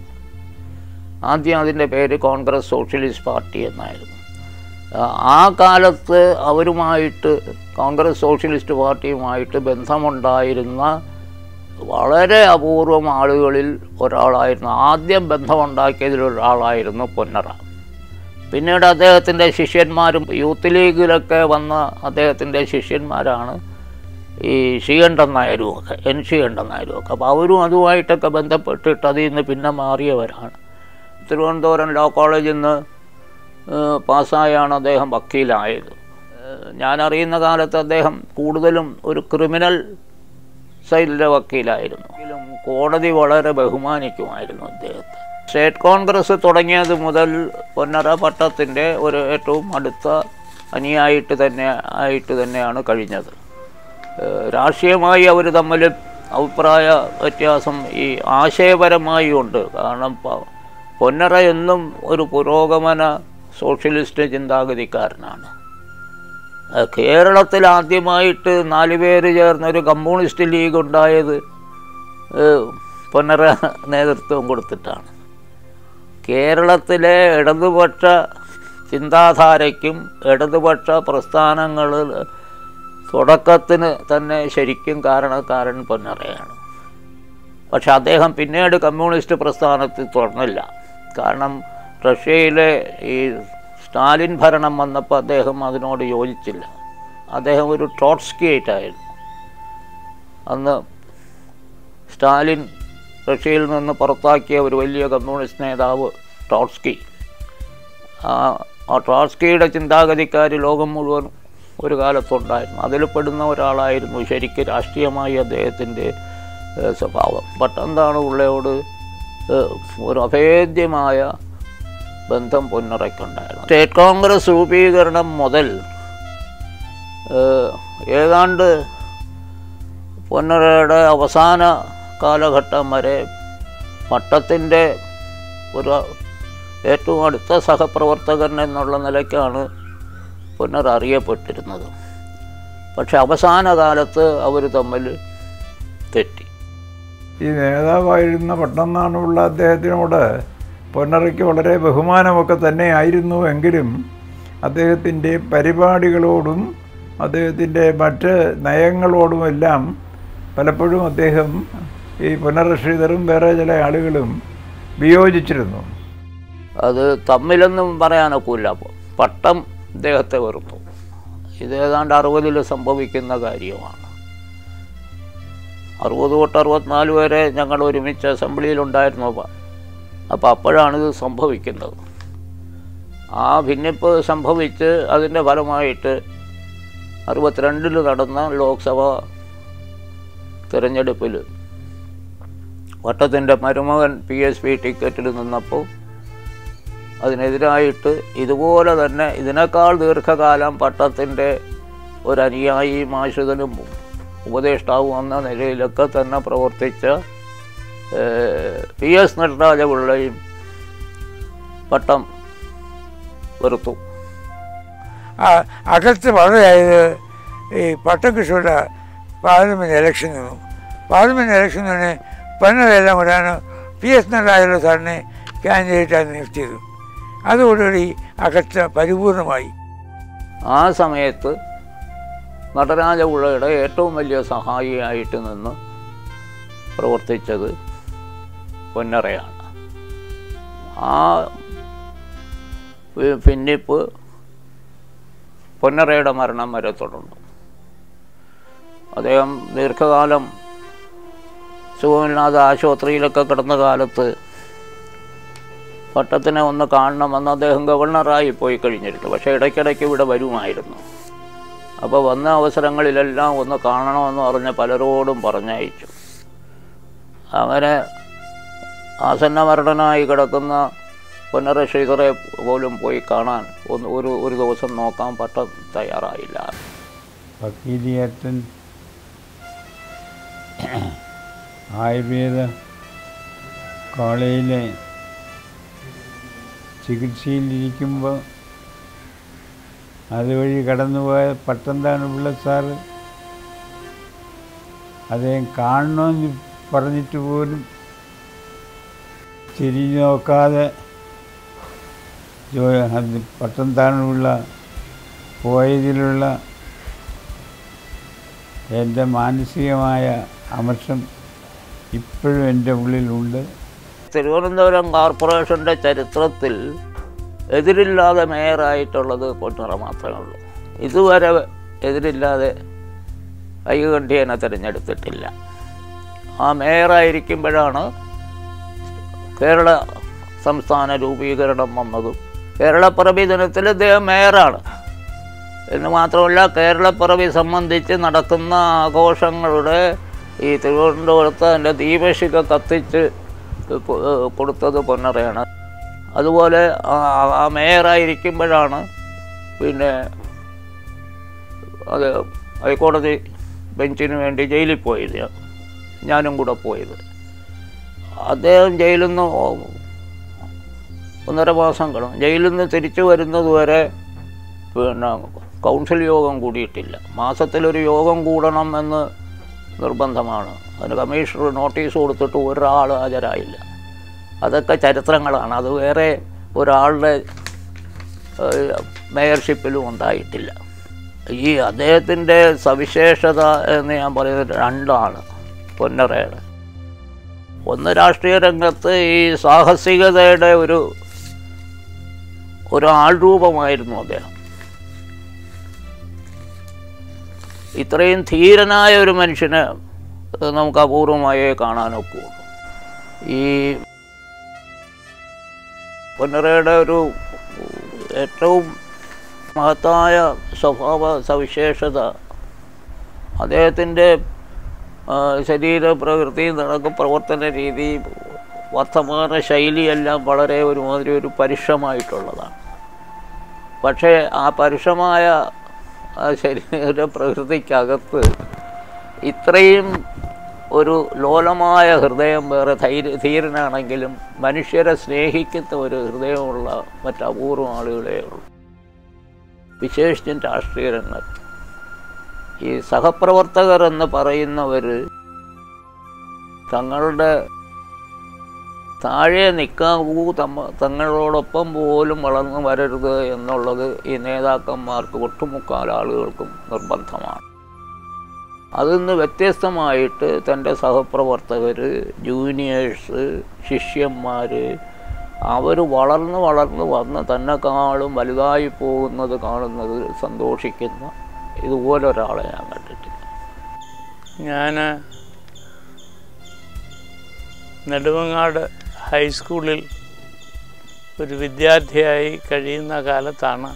E: ആദ്യം അതിൻ്റെ പേര് കോൺഗ്രസ് സോഷ്യലിസ്റ്റ് പാർട്ടി എന്നായിരുന്നു ആ- ആ കാലത്ത് അവരുമായിട്ട് കോൺഗ്രസ് സോഷ്യലിസ്റ്റ് പാർട്ടിയുമായിട്ട് ബന്ധമുണ്ടായിരുന്ന വളരെ അപൂർവം ആളുകളിൽ ഒരാളായിരുന്നു ആദ്യം ബന്ധമുണ്ടാക്കിയതിൽ ഒരാളായിരുന്നു പൊന്നറ പിന്നീട് അദ്ദേഹത്തിൻ്റെ ശിഷ്യന്മാരും യൂത്ത് ലീഗിലൊക്കെ വന്ന അദ്ദേഹത്തിൻ്റെ ശിഷ്യന്മാരാണ് ഈ ശ്രീകണ്ഠൻ നായരും ഒക്കെ എൻ ശ്രീകണ്ഠൻ നായരും ഒക്കെ അപ്പോൾ അവരും അതുമായിട്ടൊക്കെ ബന്ധപ്പെട്ടിട്ട് അതിൽ നിന്ന് പിന്നെ മാറിയവരാണ് തിരുവനന്തപുരം ലോ കോളേജിൽ നിന്ന് ഏഹ്, പാസ്സായാണ് അദ്ദേഹം വക്കീലായത് ഏഹ്, ഞാൻ അറിയുന്ന കാലത്ത് അദ്ദേഹം കൂടുതലും ഒരു ക്രിമിനൽ സൈഡിലെ വക്കീലായിരുന്നു എങ്കിലും കോടതി വളരെ ബഹുമാനിക്കുമായിരുന്നു അദ്ദേഹത്തെ സ്റ്റേറ്റ് കോൺഗ്രസ് തുടങ്ങിയത് മുതൽ പൊന്നറ പട്ടത്തിൻ്റെ ഒരു ഏറ്റവും അടുത്ത അനിയായിട്ട് തന്നെ ആയിട്ട് തന്നെയാണ് കഴിഞ്ഞത് ഏഹ് രാഷ്ട്രീയമായി അവർ തമ്മിൽ അഭിപ്രായ വ്യത്യാസം ഈ ആശയപരമായി ഉണ്ട് കാരണം പ- പൊന്നറ എന്നും ഒരു പുരോഗമന സോഷ്യലിസ്റ്റ് ചിന്താഗതിക്കാരനാണ് ഏഹ് കേരളത്തിൽ ആദ്യമായിട്ട് നാല് പേര് ചേർന്നൊരു കമ്മ്യൂണിസ്റ്റ് ലീഗ് ഉണ്ടായത് ഏഹ് പൊന്നറ നേതൃത്വം കൊടുത്തിട്ടാണ് കേരളത്തിലെ ഇടതുപക്ഷ ചിന്താധാരയ്ക്കും ഇടതുപക്ഷ പ്രസ്ഥാനങ്ങളിൽ തുടക്കത്തിന് തന്നെ ശരിക്കും കാരണക്കാരൻ പൊന്നറയാണ് പക്ഷെ അദ്ദേഹം പിന്നീട് കമ്മ്യൂണിസ്റ്റ് പ്രസ്ഥാനത്തിൽ തുടർന്നില്ല കാരണം റഷ്യയിലെ ഈ സ്റ്റാലിൻ ഭരണം വന്നപ്പോൾ അദ്ദേഹം അതിനോട് യോജിച്ചില്ല അദ്ദേഹം ഒരു ട്രോട്സ്കിയായിട്ടായിരുന്നു അന്ന് സ്റ്റാലിൻ റഷ്യയിൽ നിന്ന് പുറത്താക്കിയ ഒരു വലിയ കമ്മ്യൂണിസ്റ്റ് നേതാവ് ട്രോട്സ്കി ആ ആ ട്രോട്സ്കിയുടെ ചിന്താഗതിക്കാർ ലോകം മുഴുവൻ ഒരു കാലത്തുണ്ടായിരുന്നു അതിൽ പെടുന്ന ഒരാളായിരുന്നു ശരിക്ക് രാഷ്ട്രീയമായി അദ്ദേഹത്തിൻ്റെ ഏഹ്, സ്വഭാവം പെട്ടെന്താണ് ഉള്ളയോട് ഏഹ്, ഒരു അഭേദ്യമായ ബന്ധം പൊന്നിറക്കുണ്ടായിരുന്നു സ്റ്റേറ്റ് കോൺഗ്രസ് രൂപീകരണം മുതൽ ഏഹ്, ഏതാണ്ട് പൊന്നറയുടെ അവസാന കാലഘട്ടം വരെ പട്ടത്തിൻ്റെ ഒരു ഏറ്റവും അടുത്ത സഹപ്രവർത്തകൻ എന്നുള്ള നിലയ്ക്കാണ് പുനർ അറിയപ്പെട്ടിരുന്നത് പക്ഷെ അവസാന കാലത്ത് അവർ തമ്മിൽ തെറ്റി
H: ഈ നേതാവായിരുന്ന പട്ടംനാണുള്ള അദ്ദേഹത്തിനോട് പൊന്നറയ്ക്ക് വളരെ ബഹുമാനമൊക്കെ തന്നെ ആയിരുന്നു എങ്കിലും അദ്ദേഹത്തിൻ്റെ പരിപാടികളോടും അദ്ദേഹത്തിൻ്റെ മറ്റ് നയങ്ങളോടുമെല്ലാം പലപ്പോഴും അദ്ദേഹം ഈ പുനർ ശ്രീധറും വേറെ ചില ആളുകളും വിയോജിച്ചിരുന്നു
E: അത് തമ്മിലൊന്നും പറയാനൊക്കില്ല പട്ടം ഇദ്ദേഹത്തെ വെറുത്തു ഇത് ഏതാണ്ട് അറുപതിൽ സംഭവിക്കുന്ന കാര്യമാണ് അറുപത് തൊട്ട് അറുപത്തിനാല് വരെ ഞങ്ങൾ ഒരുമിച്ച് അസംബ്ലിയിലുണ്ടായിരുന്നു അപ്പോൾ അപ്പോഴാണ് ഇത് സംഭവിക്കുന്നത് ആ ഭിന്നിപ്പ് സംഭവിച്ച് അതിൻ്റെ ഫലമായിട്ട് അറുപത്തിരണ്ടിൽ നടന്ന ലോക്സഭ തിരഞ്ഞെടുപ്പിൽ വട്ടത്തിൻ്റെ മരുമകൻ പി എസ് പി ടിക്കറ്റിൽ നിന്നപ്പോൾ അതിനെതിരായിട്ട് ഇതുപോലെ തന്നെ ഇതിനേക്കാൾ ദീർഘകാലം പട്ടത്തിൻ്റെ ഒരു അനുയായിയും ആശ്രിതനും ഉപദേഷ്ടാവും എന്ന നിലയിലൊക്കെ തന്നെ പ്രവർത്തിച്ച ഏഹ്, പി എസ് നടരാജപിള്ളയും പട്ടം വെറുത്തു
G: ആ അകത്ത് വളരെയായത് ഈ പട്ടകൃഷിയുടെ പാർലമെൻറ്റ് ഇലക്ഷൻ നിന്നു പാർലമെൻറ്റ് ഇലക്ഷനിന് പന്നതെല്ലാം കൂടെയാണ് പി എസ് നടരാജുള്ള സാറിനെ കാൻഡിഡേറ്റായി നിർത്തിയത് അതോടുകൂടി അകത്ത് പരിപൂർണമായി
E: ആ സമയത്ത് നടരാജപിള്ളയുടെ ഏറ്റവും വലിയ സഹായിയായിട്ട് നിന്ന് പ്രവർത്തിച്ചത് പൊന്നറയാണ് ആ പി- ഭിന്നിപ്പ് പൊന്നറയുടെ മരണം വരെ തുടർന്നു അദ്ദേഹം ദീർഘകാലം സുഖമില്ലാതെ ആശുപത്രിയിലൊക്കെ കിടന്ന കാലത്ത് പട്ടത്തിനെ ഒന്ന് കാണണമെന്ന് അദ്ദേഹം ഗവർണറായി പോയി കഴിഞ്ഞിരുന്നു പക്ഷേ ഇടയ്ക്കിടയ്ക്ക് ഇവിടെ വരുമായിരുന്നു അപ്പോൾ വന്ന അവസരങ്ങളിലെല്ലാം ഒന്ന് കാണണമെന്ന് പറഞ്ഞ് പലരോടും പറഞ്ഞയച്ചു അങ്ങനെ ആസന്നമരണനായി കിടക്കുന്ന പുനര ശ്രീധറെ പോലും പോയി കാണാൻ ഒന്ന് ഒരു ഒരു ദിവസം നോക്കാൻ പട്ടം തയ്യാറായില്ല
F: വക്കീലിയേട്ടൻ ആയുർവേദ കോളേജിലെ ചികിത്സയിലിരിക്കുമ്പോൾ അതുവഴി കടന്നുപോയ പട്ടംതാണുള്ള സാറ് അദ്ദേഹം കാണണമെന്ന് പറഞ്ഞിട്ട് പോലും തിരിഞ്ഞു നോക്കാതെ ജോ അത് പട്ടം താണുള്ള പോയതിലുള്ള എൻ്റെ മാനസികമായ അമർഷം ഇപ്പോഴും എൻ്റെ ഉള്ളിലുണ്ട്
E: തിരുവനന്തപുരം കോർപ്പറേഷൻ്റെ ചരിത്രത്തിൽ എതിരില്ലാതെ മേയറായിട്ടുള്ളത് പൊന്നറ മാത്രമേ ഉള്ളൂ ഇതുവരെ എതിരില്ലാതെ ഐകകണ്ഠ്യേന തിരഞ്ഞെടുത്തിട്ടില്ല ആ മേയറായിരിക്കുമ്പോഴാണ് കേരള സംസ്ഥാന രൂപീകരണം വന്നതും കേരളപ്പിറവി ദിനത്തിൽ ഇദ്ദേഹം മേയറാണ് എന്ന് മാത്രമല്ല കേരളപ്പിറവി സംബന്ധിച്ച് നടക്കുന്ന ആഘോഷങ്ങളുടെ ഈ തിരുവനന്തപുരത്ത് അതിൻ്റെ ദീപശിഖ കത്തിച്ച് പൊ- കൊടുത്തത് പൊന്നറയാണ് അതുപോലെ ആ- ആ മേയറായിരിക്കുമ്പോഴാണ് പിന്നെ അത് ഹൈക്കോടതി ബെഞ്ചിന് വേണ്ടി ജയിലിൽ പോയത് ഞാനും കൂടെ പോയത് അദ്ദേഹം ജയിലിൽ നിന്ന് ഒന്നര മാസം കിടന്നു ജയിലിൽ നിന്ന് തിരിച്ചു വരുന്നത് വരെ പിന്നെ കൗൺസിൽ യോഗം കൂടിയിട്ടില്ല മാസത്തിലൊരു യോഗം കൂടണം എന്ന് നിർബന്ധമാണ് അതിന് കമ്മീഷണർ നോട്ടീസ് കൊടുത്തിട്ട് ഒരാൾ ഹാജരായില്ല അതൊക്കെ ചരിത്രങ്ങളാണ് അത് വേറെ ഒരാളുടെ ഏഹ്, മേയർഷിപ്പിലും ഉണ്ടായിട്ടില്ല ഈ അദ്ദേഹത്തിൻ്റെ സവിശേഷത എന്ന് ഞാൻ പറയുന്നത് രണ്ടാണ് പൊന്നറയുടെ ഒന്ന് രാഷ്ട്രീയ രംഗത്ത് ഈ സാഹസികതയുടെ ഒരു ഒരു ആൾരൂപമായിരുന്നു അദ്ദേഹം ഇത്രയും ധീരനായ ഒരു മനുഷ്യനെ ഏഹ്, നമുക്ക് അപൂർവമായേ കാണാനൊക്കുള്ളൂ ഈ പൊന്നറയുടെ ഒരു ഏറ്റവും മഹത്തായ സ്വഭാവ സവിശേഷത അദ്ദേഹത്തിൻ്റെ ശരീര പ്രകൃതി നടക്കും പ്രവർത്തന രീതി വർത്തമാന ശൈലിയെല്ലാം വളരെ ഒരുമാതിരി ഒരു പരുഷമായിട്ടുള്ളതാണ് പക്ഷേ ആ പരുഷമായ ആ ശരീര പ്രകൃതിക്കകത്ത് ഇത്രയും ഒരു ലോലമായ ഹൃദയം വേറെ ധൈര്യ ധീരനാണെങ്കിലും മനുഷ്യരെ സ്നേഹിക്കുന്ന ഒരു ഹൃദയമുള്ള മറ്റപൂർവം ആളുകളേ ഉള്ളൂ വിശേഷിച്ചും രാഷ്ട്രീയ രംഗത്ത് ഈ സഹപ്രവർത്തകർ എന്ന് പറയുന്നവർ തങ്ങളുടെ താഴെ നിൽക്കാവൂ തമ്മ തങ്ങളോടൊപ്പം പോലും വളർന്നു വരരുത് എന്നുള്ളത് ഈ നേതാക്കന്മാർക്ക് ഒട്ടുമുക്കാൽ ആളുകൾക്കും നിർബന്ധമാണ് അതിൽ നിന്ന് വ്യത്യസ്തമായിട്ട് തൻ്റെ സഹപ്രവർത്തകർ ജൂനിയേഴ്സ് ശിഷ്യന്മാർ അവർ വളർന്ന് വളർന്ന് വന്ന് തന്നെക്കാളും വലുതായി പോകുന്നത് കാണുന്നത് സന്തോഷിക്കുന്ന ഇതുപോലെ ഒരാളെ ഞാൻ കണ്ടിട്ടില്ല
I: ഞാൻ നെടുമങ്ങാട് ഹൈസ്കൂളിൽ ഒരു വിദ്യാർത്ഥിയായി കഴിയുന്ന കാലത്താണ്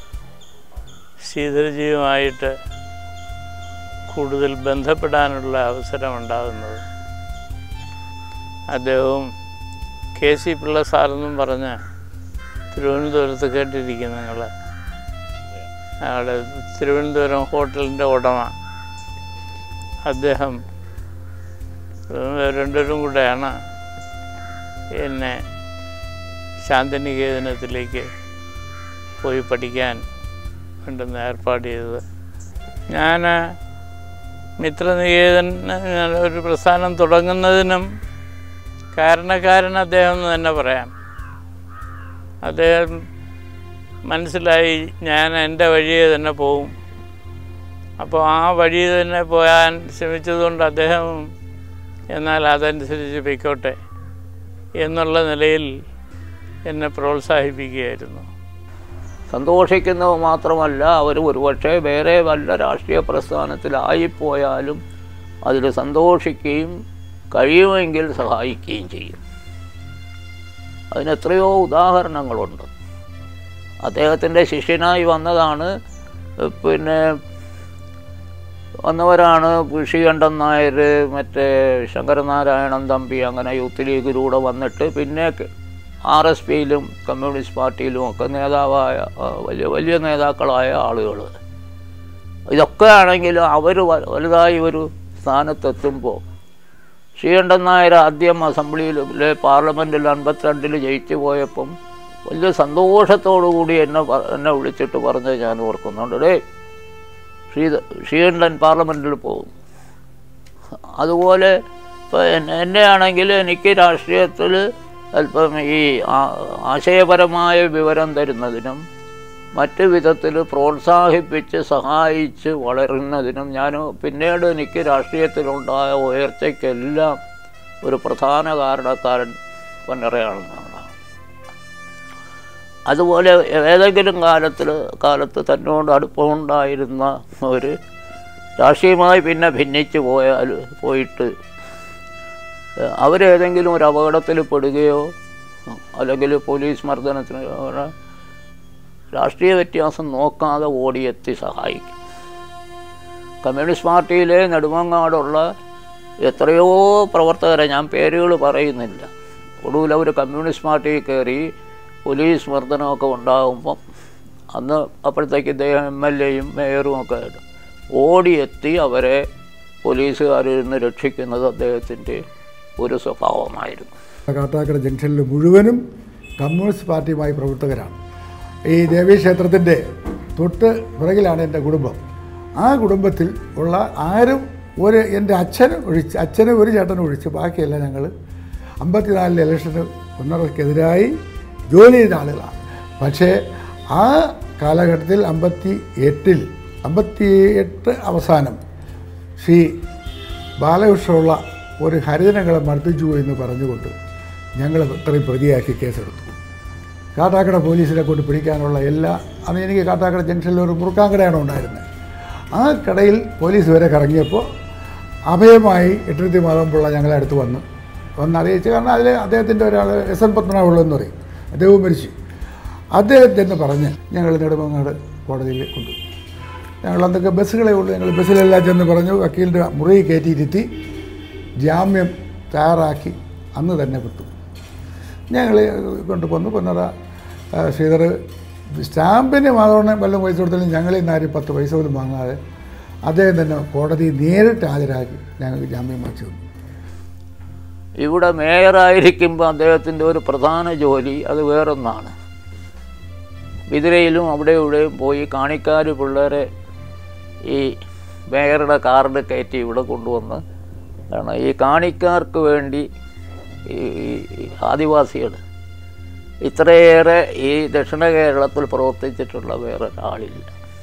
I: ശ്രീധരജിയുമായിട്ട് കൂടുതൽ ബന്ധപ്പെടാനുള്ള അവസരമുണ്ടാകുന്നത് അദ്ദേഹവും കെ സി പിള്ള സാറെന്നും പറഞ്ഞ് തിരുവനന്തപുരത്ത് കേട്ടിരിക്കും നിങ്ങൾ അവിടെ തിരുവനന്തപുരം ഹോട്ടലിൻ്റെ ഉടമ അദ്ദേഹം രണ്ടുപേരും കൂടെയാണ് എന്നെ ശാന്തിനികേതനത്തിലേക്ക് പോയി പഠിക്കാൻ വേണ്ടുന്ന ഏർപ്പാട് ചെയ്തത് ഞാൻ മിത്രനികേതൻ ഒരു പ്രസ്ഥാനം തുടങ്ങുന്നതിനും കാരണക്കാരൻ അദ്ദേഹം എന്ന് തന്നെ പറയാം അദ്ദേഹം മനസ്സിലായി ഞാൻ എൻ്റെ വഴിയെ തന്നെ പോവും അപ്പോൾ ആ വഴി തന്നെ പോകാൻ ശ്രമിച്ചതുകൊണ്ട് അദ്ദേഹം എന്നാൽ അതനുസരിച്ച് പൊയ്ക്കോട്ടെ എന്നുള്ള നിലയിൽ എന്നെ പ്രോത്സാഹിപ്പിക്കുകയായിരുന്നു
E: സന്തോഷിക്കുന്നത് മാത്രമല്ല അവർ ഒരുപക്ഷെ വേറെ വല്ല രാഷ്ട്രീയ പ്രസ്ഥാനത്തിലായിപ്പോയാലും അതിൽ സന്തോഷിക്കുകയും കഴിയുമെങ്കിൽ സഹായിക്കുകയും ചെയ്യും അതിന് എത്രയോ ഉദാഹരണങ്ങളുണ്ട് അദ്ദേഹത്തിൻ്റെ ശിഷ്യനായി വന്നതാണ് പിന്നെ വന്നവരാണ് ശ്രീകണ്ഠൻ നായർ മറ്റേ ശങ്കരനാരായണൻ തമ്പി അങ്ങനെ യൂത്ത് ലീഗിലൂടെ വന്നിട്ട് പിന്നെ ആർ എസ് പിയിലും കമ്മ്യൂണിസ്റ്റ് പാർട്ടിയിലും ഒക്കെ നേതാവായ ആ, വലിയ വലിയ നേതാക്കളായ ആളുകൾ ഇതൊക്കെ ആണെങ്കിലും അവർ വലുതായി ഒരു സ്ഥാനത്തെത്തുമ്പോൾ ശ്രീകണ്ഠൻ നായർ ആദ്യം അസംബ്ലിയിലെ പാർലമെൻറ്റിൽ അൻപത്തിരണ്ടിൽ ജയിച്ചു പോയപ്പം വലിയ സന്തോഷത്തോടു കൂടി എന്നെ പ- എന്നെ വിളിച്ചിട്ട് പറഞ്ഞത് ഞാൻ ഓർക്കുന്നുണ്ട് ഡേ ശ്രീ ശ്രീകണ്ഠൻ പാർലമെൻറ്റിൽ പോകും അതുപോലെ ഇപ്പോൾ എന്നെ ആണെങ്കിൽ എനിക്ക് രാഷ്ട്രീയത്തിൽ അല്പം ഈ ആ- ആശയപരമായ വിവരം തരുന്നതിനും മറ്റ് വിധത്തിൽ പ്രോത്സാഹിപ്പിച്ച് സഹായിച്ച് വളരുന്നതിനും ഞാൻ പിന്നീട് എനിക്ക് രാഷ്ട്രീയത്തിലുണ്ടായ ഉയർച്ചയ്ക്കെല്ലാം ഒരു പ്രധാന കാരണക്കാരൻ പൊന്നറയാണെന്നാണ് അതുപോലെ ഏതെങ്കിലും കാലത്തിൽ കാലത്ത് തന്നോട് അടുപ്പമുണ്ടായിരുന്ന ഒരു രാഷ്ട്രീയമായി പിന്നെ ഭിന്നിച്ച് പോയാൽ പോയിട്ട് ഏഹ് അവരേതെങ്കിലും ഒരു അപകടത്തിൽ പെടുകയോ അല്ലെങ്കിൽ പോലീസ് മർദ്ദനത്തിന് അവരെ രാഷ്ട്രീയ വ്യത്യാസം നോക്കാതെ ഓടിയെത്തി സഹായിക്കും കമ്മ്യൂണിസ്റ്റ് പാർട്ടിയിലെ നെടുമങ്ങാടുള്ള എത്രയോ പ്രവർത്തകരെ ഞാൻ പേരുകൾ പറയുന്നില്ല ഒടുവിൽ അവർ കമ്മ്യൂണിസ്റ്റ് പാർട്ടിയിൽ കയറി പോലീസ് മർദ്ദനമൊക്കെ ഉണ്ടാകുമ്പം അന്ന് അപ്പോഴത്തേക്ക് ഇദ്ദേഹം എം എൽ എയും മേയറും ഒക്കെ ആയിട്ട് ഓടിയെത്തി അവരെ പോലീസുകാരിൽ നിന്ന് രക്ഷിക്കുന്നത് അദ്ദേഹത്തിൻ്റെ ഒരു സ്വഭാവമായിരുന്നു
J: കാട്ടാക്കട ജംഗ്ഷനിൽ മുഴുവനും കമ്മ്യൂണിസ്റ്റ് പാർട്ടിയുമായി പ്രവർത്തകരാണ് ഈ ദേവീക്ഷേത്രത്തിൻ്റെ തൊട്ട് പിറകിലാണ് എൻ്റെ കുടുംബം ആ കുടുംബത്തിൽ ഉള്ള ആരും ഒരു എൻ്റെ അച്ഛൻ ഒഴിച്ച് അച്ഛനെ ഒരു ചേട്ടനും ഒഴിച്ച് ബാക്കിയെല്ലാം ഞങ്ങൾ അമ്പത്തിനാലിലെ ഇലക്ഷന് ഉന്നതർക്കെതിരായി ജോലി ചെയ്ത ആളുകളാണ് പക്ഷേ ആ കാലഘട്ടത്തിൽ അമ്പത്തി എട്ടിൽ അമ്പത്തി എട്ട് അവസാനം ശ്രീ ബാലകൃഷ്ണപിള്ള ഒരു ഹരിജനങ്ങളെ മർദ്ദിച്ചു എന്ന് പറഞ്ഞുകൊണ്ട് ഞങ്ങൾ ഇത്രയും പ്രതിയാക്കി കേസെടുത്തു കാട്ടാക്കട പോലീസിനെ കൊണ്ട് പിടിക്കാനുള്ള എല്ലാ അന്ന് എനിക്ക് കാട്ടാക്കട ജംഗ്ഷനിൽ ഒരു മുറുക്കാൻ കടയാണ് ഉണ്ടായിരുന്നത് ആ കടയിൽ പോലീസ് വരെ കറങ്ങിയപ്പോൾ അഭയമായി എട്ടുരുത്തി മാധവൻപിള്ള ഞങ്ങളെ അടുത്ത് വന്ന് വന്ന് അറിയിച്ചു കാരണം അതിൽ അദ്ദേഹത്തിൻ്റെ ഒരാൾ എസ് എൻ പത്മനാഭുള്ള എന്ന് പറയും അദ്ദേഹവും മരിച്ചു അദ്ദേഹത്തെന്ന് പറഞ്ഞ് ഞങ്ങൾ നെടുമങ്ങാട് കോടതിയിൽ കൊണ്ടുപോയി ഞങ്ങൾ അന്നൊക്കെ ബസ്സുകളെ ഉള്ളൂ ഞങ്ങൾ ബസ്സിലെല്ലാം ചെന്ന് പറഞ്ഞു വക്കീലിൻ്റെ മുറി കയറ്റിയിരുത്തി ജാമ്യം തയ്യാറാക്കി അന്ന് തന്നെ വിട്ടു ഞങ്ങൾ കൊണ്ടുപോന്നു പൊന്നറ ആ, ശ്രീധർ സ്റ്റാമ്പിന് മാധവണ്ണൻ വല്ലതും പൈസ കൊടുത്താലും ഞങ്ങളിൽ നിന്ന് ആരും പത്ത് പൈസ പോലും വാങ്ങാതെ അദ്ദേഹം തന്നെ കോടതി നേരിട്ട് ഹാജരാക്കി ഞങ്ങൾക്ക് ജാമ്യം വാങ്ങിച്ചു തന്നു
E: ഇവിടെ മേയറായിരിക്കുമ്പോൾ അദ്ദേഹത്തിൻ്റെ ഒരു പ്രധാന ജോലി അത് വേറൊന്നാണ് വിതിരയിലും അവിടെ ഇവിടെയും പോയി കാണിക്കാർ പിള്ളേരെ ഈ മേയറുടെ കാറിൽ കയറ്റി ഇവിടെ കൊണ്ടുവന്ന് ആണ് ഈ കാണിക്കാർക്ക് വേണ്ടി ഈ ഈ ആദിവാസികൾ ഇത്രയേറെ ഈ ദക്ഷിണ കേരളത്തിൽ പ്രവർത്തിച്ചിട്ടുള്ള വേറൊരാളില്ല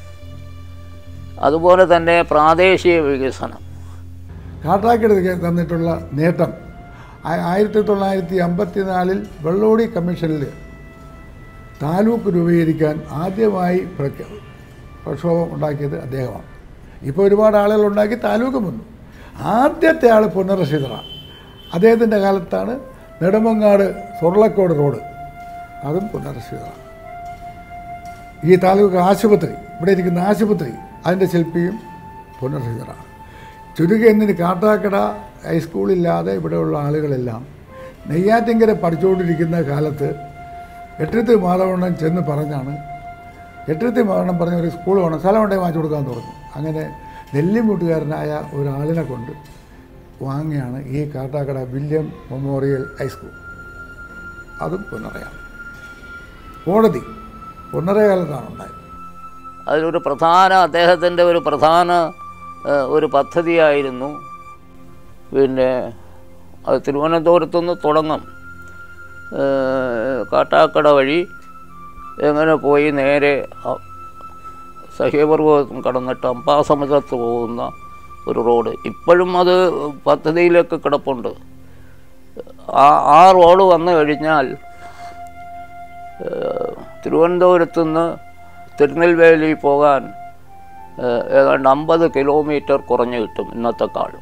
E: അതുപോലെ തന്നെ പ്രാദേശിക വികസനം
J: കാട്ടാക്കട തന്നിട്ടുള്ള നേട്ടം ആ- ആയിരത്തി തൊള്ളായിരത്തി അമ്പത്തി നാലിൽ വെള്ളോടി കമ്മീഷനിൽ താലൂക്ക് രൂപീകരിക്കാൻ ആദ്യമായി പ്രഖ്യാ പ്രക്ഷോഭം ഉണ്ടാക്കിയത് അദ്ദേഹമാണ് ഇപ്പോൾ ഒരുപാട് ആളുകൾ ഉണ്ടാക്കി താലൂക്ക് വന്നു ആദ്യത്തെ ആൾ പുനർരക്ഷിതറാണ് അദ്ദേഹത്തിൻ്റെ കാലത്താണ് നെടുമങ്ങാട് സുർളക്കോട് റോഡ് അതും പുനർരക്ഷിതറാണ് ഈ താലൂക്ക് ആശുപത്രി ഇവിടെ ഇരിക്കുന്ന ആശുപത്രി അതിൻ്റെ ശില്പിയും പുനർരക്ഷിതറാണ് ചുരുക്കി എന്നിന് കാട്ടാക്കട ഹൈസ്കൂളില്ലാതെ ഇവിടെയുള്ള ആളുകളെല്ലാം നെയ്യാറ്റിങ്കര പഠിച്ചുകൊണ്ടിരിക്കുന്ന കാലത്ത് എട്ടരത്തി മാധവണ്ണൻ ചെന്ന് പറഞ്ഞാണ് എട്ടരത്തി മാധവണ്ണൻ പറഞ്ഞ ഒരു സ്കൂൾ വേണം സ്ഥലം ഉണ്ടെങ്കിൽ വാങ്ങിച്ചു കൊടുക്കാമെന്ന് പറഞ്ഞു അങ്ങനെ നെല്ലിമുട്ടുകാരനായ ഒരാളിനെ കൊണ്ട് വാങ്ങിയാണ് ഈ കാട്ടാക്കട വില്യം മെമ്മോറിയൽ ഹൈസ്കൂൾ അതും പുനറയാണ് കോടതി പുനറ കാലത്താണ് ഉണ്ടായത്
E: അതിലൊരു പ്രധാന അദ്ദേഹത്തിൻ്റെ ഒരു പ്രധാന ഏഹ്, ഒരു പദ്ധതിയായിരുന്നു പിന്നെ അത് തിരുവനന്തപുരത്തു നിന്ന് തുടങ്ങും ഏഹ്, കാട്ടാക്കട വഴി എങ്ങനെ പോയി നേരെ അ- സഹ്യപർവ്വതം കടന്നിട്ട് അമ്പാസമുദ്രത്ത് പോകുന്ന ഒരു റോഡ് ഇപ്പോഴും അത് പദ്ധതിയിലേക്ക് കിടപ്പുണ്ട് ആ ആ റോഡ് വന്നു കഴിഞ്ഞാൽ ഏഹ്, തിരുവനന്തപുരത്ത് നിന്ന് തിരുനെൽവേലി പോകാൻ ഏഹ്, ഏതാണ്ട് അമ്പത് കിലോമീറ്റർ കുറഞ്ഞു കിട്ടും ഇന്നത്തെക്കാളും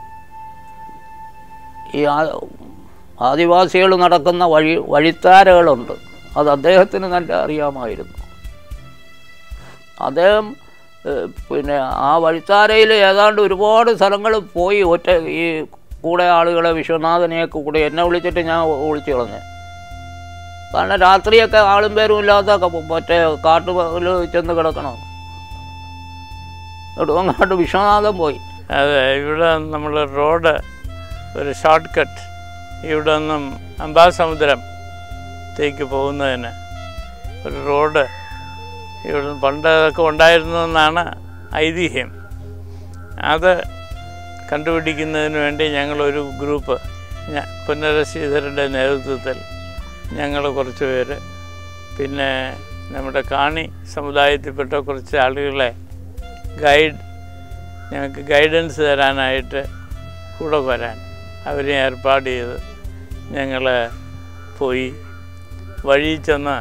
E: ഈ ആ- ആദിവാസികൾ നടക്കുന്ന വഴി വഴിത്താരകളുണ്ട് അത് അദ്ദേഹത്തിന് നല്ല അറിയാമായിരുന്നു അദ്ദേഹം ഏഹ്, പിന്നെ ആ വഴിത്താരയിൽ ഏതാണ്ട് ഒരുപാട് സ്ഥലങ്ങൾ പോയി ഒറ്റ ഈ കൂടെ ആളുകളെ വിശ്വനാഥനെയൊക്കെ കൂടെ എന്നെ വിളിച്ചിട്ട് ഞാൻ വിളിച്ചു കളഞ്ഞു കാരണം രാത്രിയൊക്കെ ആളും പേരും ഇല്ലാത്ത ക- മറ്റേ കാട്ടുപകൽ ചെന്ന് കിടക്കണം അങ്ങോട്ട് വിശ്വനാഥൻ പോയി
I: അതെ ഇവിടെ നമ്മൾ റോഡ് ഒരു ഷോർട്ട് കട്ട് ഇവിടെ നിന്നും അംബാസമുദ്രത്തേക്ക് പോകുന്നതിന് ഒരു റോഡ് ഇവിടെ പണ്ട് അതൊക്കെ ഉണ്ടായിരുന്നു എന്നാണ് ഐതിഹ്യം അത് കണ്ടുപിടിക്കുന്നതിന് വേണ്ടി ഞങ്ങളൊരു ഗ്രൂപ്പ് ഞാൻ പുനരശ്രീധരൻ്റെ നേതൃത്വത്തിൽ ഞങ്ങൾ കുറച്ച് പേര് പിന്നെ നമ്മുടെ കാണി സമുദായത്തിൽപ്പെട്ട കുറച്ച് ആളുകളെ ഗൈഡ് ഞങ്ങൾക്ക് ഗൈഡൻസ് തരാനായിട്ട് കൂടെ വരാൻ അവരെ ഏർപ്പാട് ചെയ്ത് ഞങ്ങൾ പോയി വഴി ചെന്ന്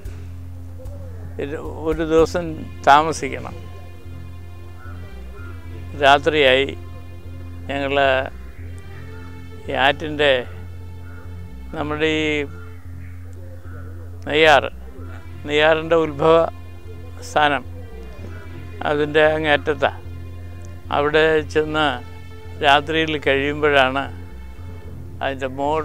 I: ഒരു- ഒരു ദിവസം താമസിക്കണം രാത്രിയായി ഞങ്ങൾ ഈ ആറ്റിൻ്റെ നമ്മുടെ ഈ നെയ്യാറ് നെയ്യാറിൻ്റെ ഉത്ഭവ സ്ഥാനം അതിൻ്റെ അങ്ങേറ്റത്താണ് അവിടെ ചെന്ന് രാത്രിയിൽ കഴിയുമ്പോഴാണ് അതിൻ്റെ മോൾ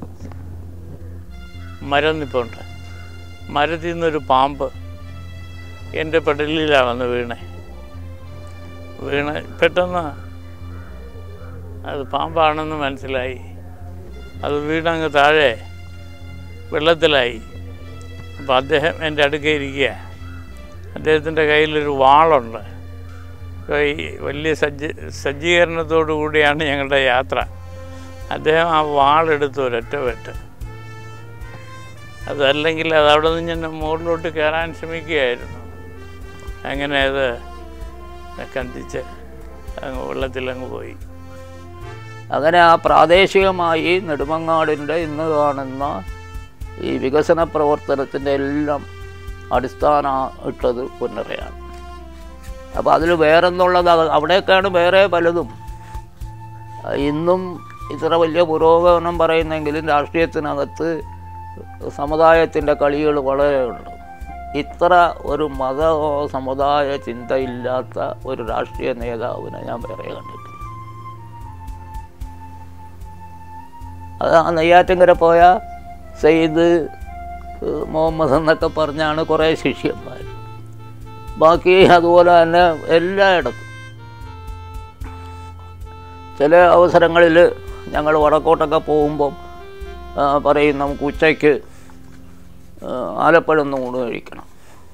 I: മരം നിപ്പുണ്ട് മരത്തിൽ നിന്നൊരു പാമ്പ് എൻ്റെ പെടലിലാണ് വന്ന് വീണേ വീണ് പെട്ടെന്ന് അത് പാമ്പാണെന്ന് മനസ്സിലായി അത് വീണങ്ങ് താഴെ വെള്ളത്തിലായി അപ്പോൾ അദ്ദേഹം എൻ്റെ അടുക്ക ഇരിക്കുക അദ്ദേഹത്തിൻ്റെ കയ്യിലൊരു വാളുണ്ട് അപ്പോൾ ഈ വലിയ സജ്ജ സജ്ജീകരണത്തോടു കൂടിയാണ് ഞങ്ങളുടെ യാത്ര അദ്ദേഹം ആ വാളെടുത്ത് ഒരൊറ്റ വെട്ട് അതല്ലെങ്കിൽ അത് അവിടെ നിന്ന് ഞാൻ മുകളിലോട്ട് കയറാൻ ശ്രമിക്കുകയായിരുന്നു അങ്ങനെ അത് കത്തിച്ച് അങ്ങ് വെള്ളത്തിൽ അങ്ങ് പോയി
E: അങ്ങനെ ആ പ്രാദേശികമായി നെടുമങ്ങാടിൻ്റെ ഇന്ന് കാണുന്ന ഈ വികസന പ്രവർത്തനത്തിൻ്റെ എല്ലാം അടിസ്ഥാന ഇട്ടത് പുന്നരയാണ് അപ്പോൾ അതിൽ വേറെന്നുള്ളത് അത് അവിടെയൊക്കെയാണ് വേറെ പലതും ഇന്നും ഇത്ര വലിയ പുരോഗമനം പറയുന്നെങ്കിലും രാഷ്ട്രീയത്തിനകത്ത് സമുദായത്തിൻ്റെ കളികൾ വളരെ ഉണ്ട് ഇത്ര ഒരു മത സമുദായ ചിന്തയില്ലാത്ത ഒരു രാഷ്ട്രീയ നേതാവിനെ ഞാൻ വേറെ കണ്ടിട്ടില്ല അത് ആ നെയ്യാറ്റിങ്കര പോയ സെയ്ദ് ഏഹ്, മുഹമ്മദ് എന്നൊക്കെ പറഞ്ഞാണ് കുറേ ശിഷ്യന്മാർ ബാക്കി അതുപോലെ തന്നെ എല്ലായിടത്തും ചില അവസരങ്ങളിൽ ഞങ്ങൾ വടക്കോട്ടൊക്കെ പോകുമ്പം ആ, പറയും നമുക്ക് ഉച്ചയ്ക്ക് ആ, ആലപ്പഴം ഊണ് കഴിക്കണം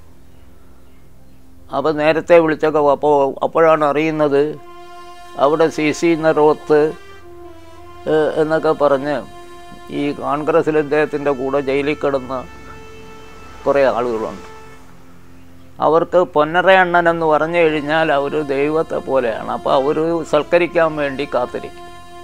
E: അപ്പോൾ നേരത്തെ വിളിച്ചൊക്കെ അപ്പോൾ അപ്പോഴാണ് അറിയുന്നത് അവിടെ സി സി നെറോത്ത് ഏഹ്, എന്നൊക്കെ പറഞ്ഞ് ഈ കോൺഗ്രസ്സിൽ ഇദ്ദേഹത്തിൻ്റെ കൂടെ ജയിലിൽ കിടന്ന കുറേ ആളുകളുണ്ട് അവർക്ക് പൊന്നറയണ്ണൻ എന്ന് പറഞ്ഞു കഴിഞ്ഞാൽ അവർ ദൈവത്തെ പോലെയാണ് അപ്പോൾ അവർ സൽക്കരിക്കാൻ വേണ്ടി കാത്തിരിക്കും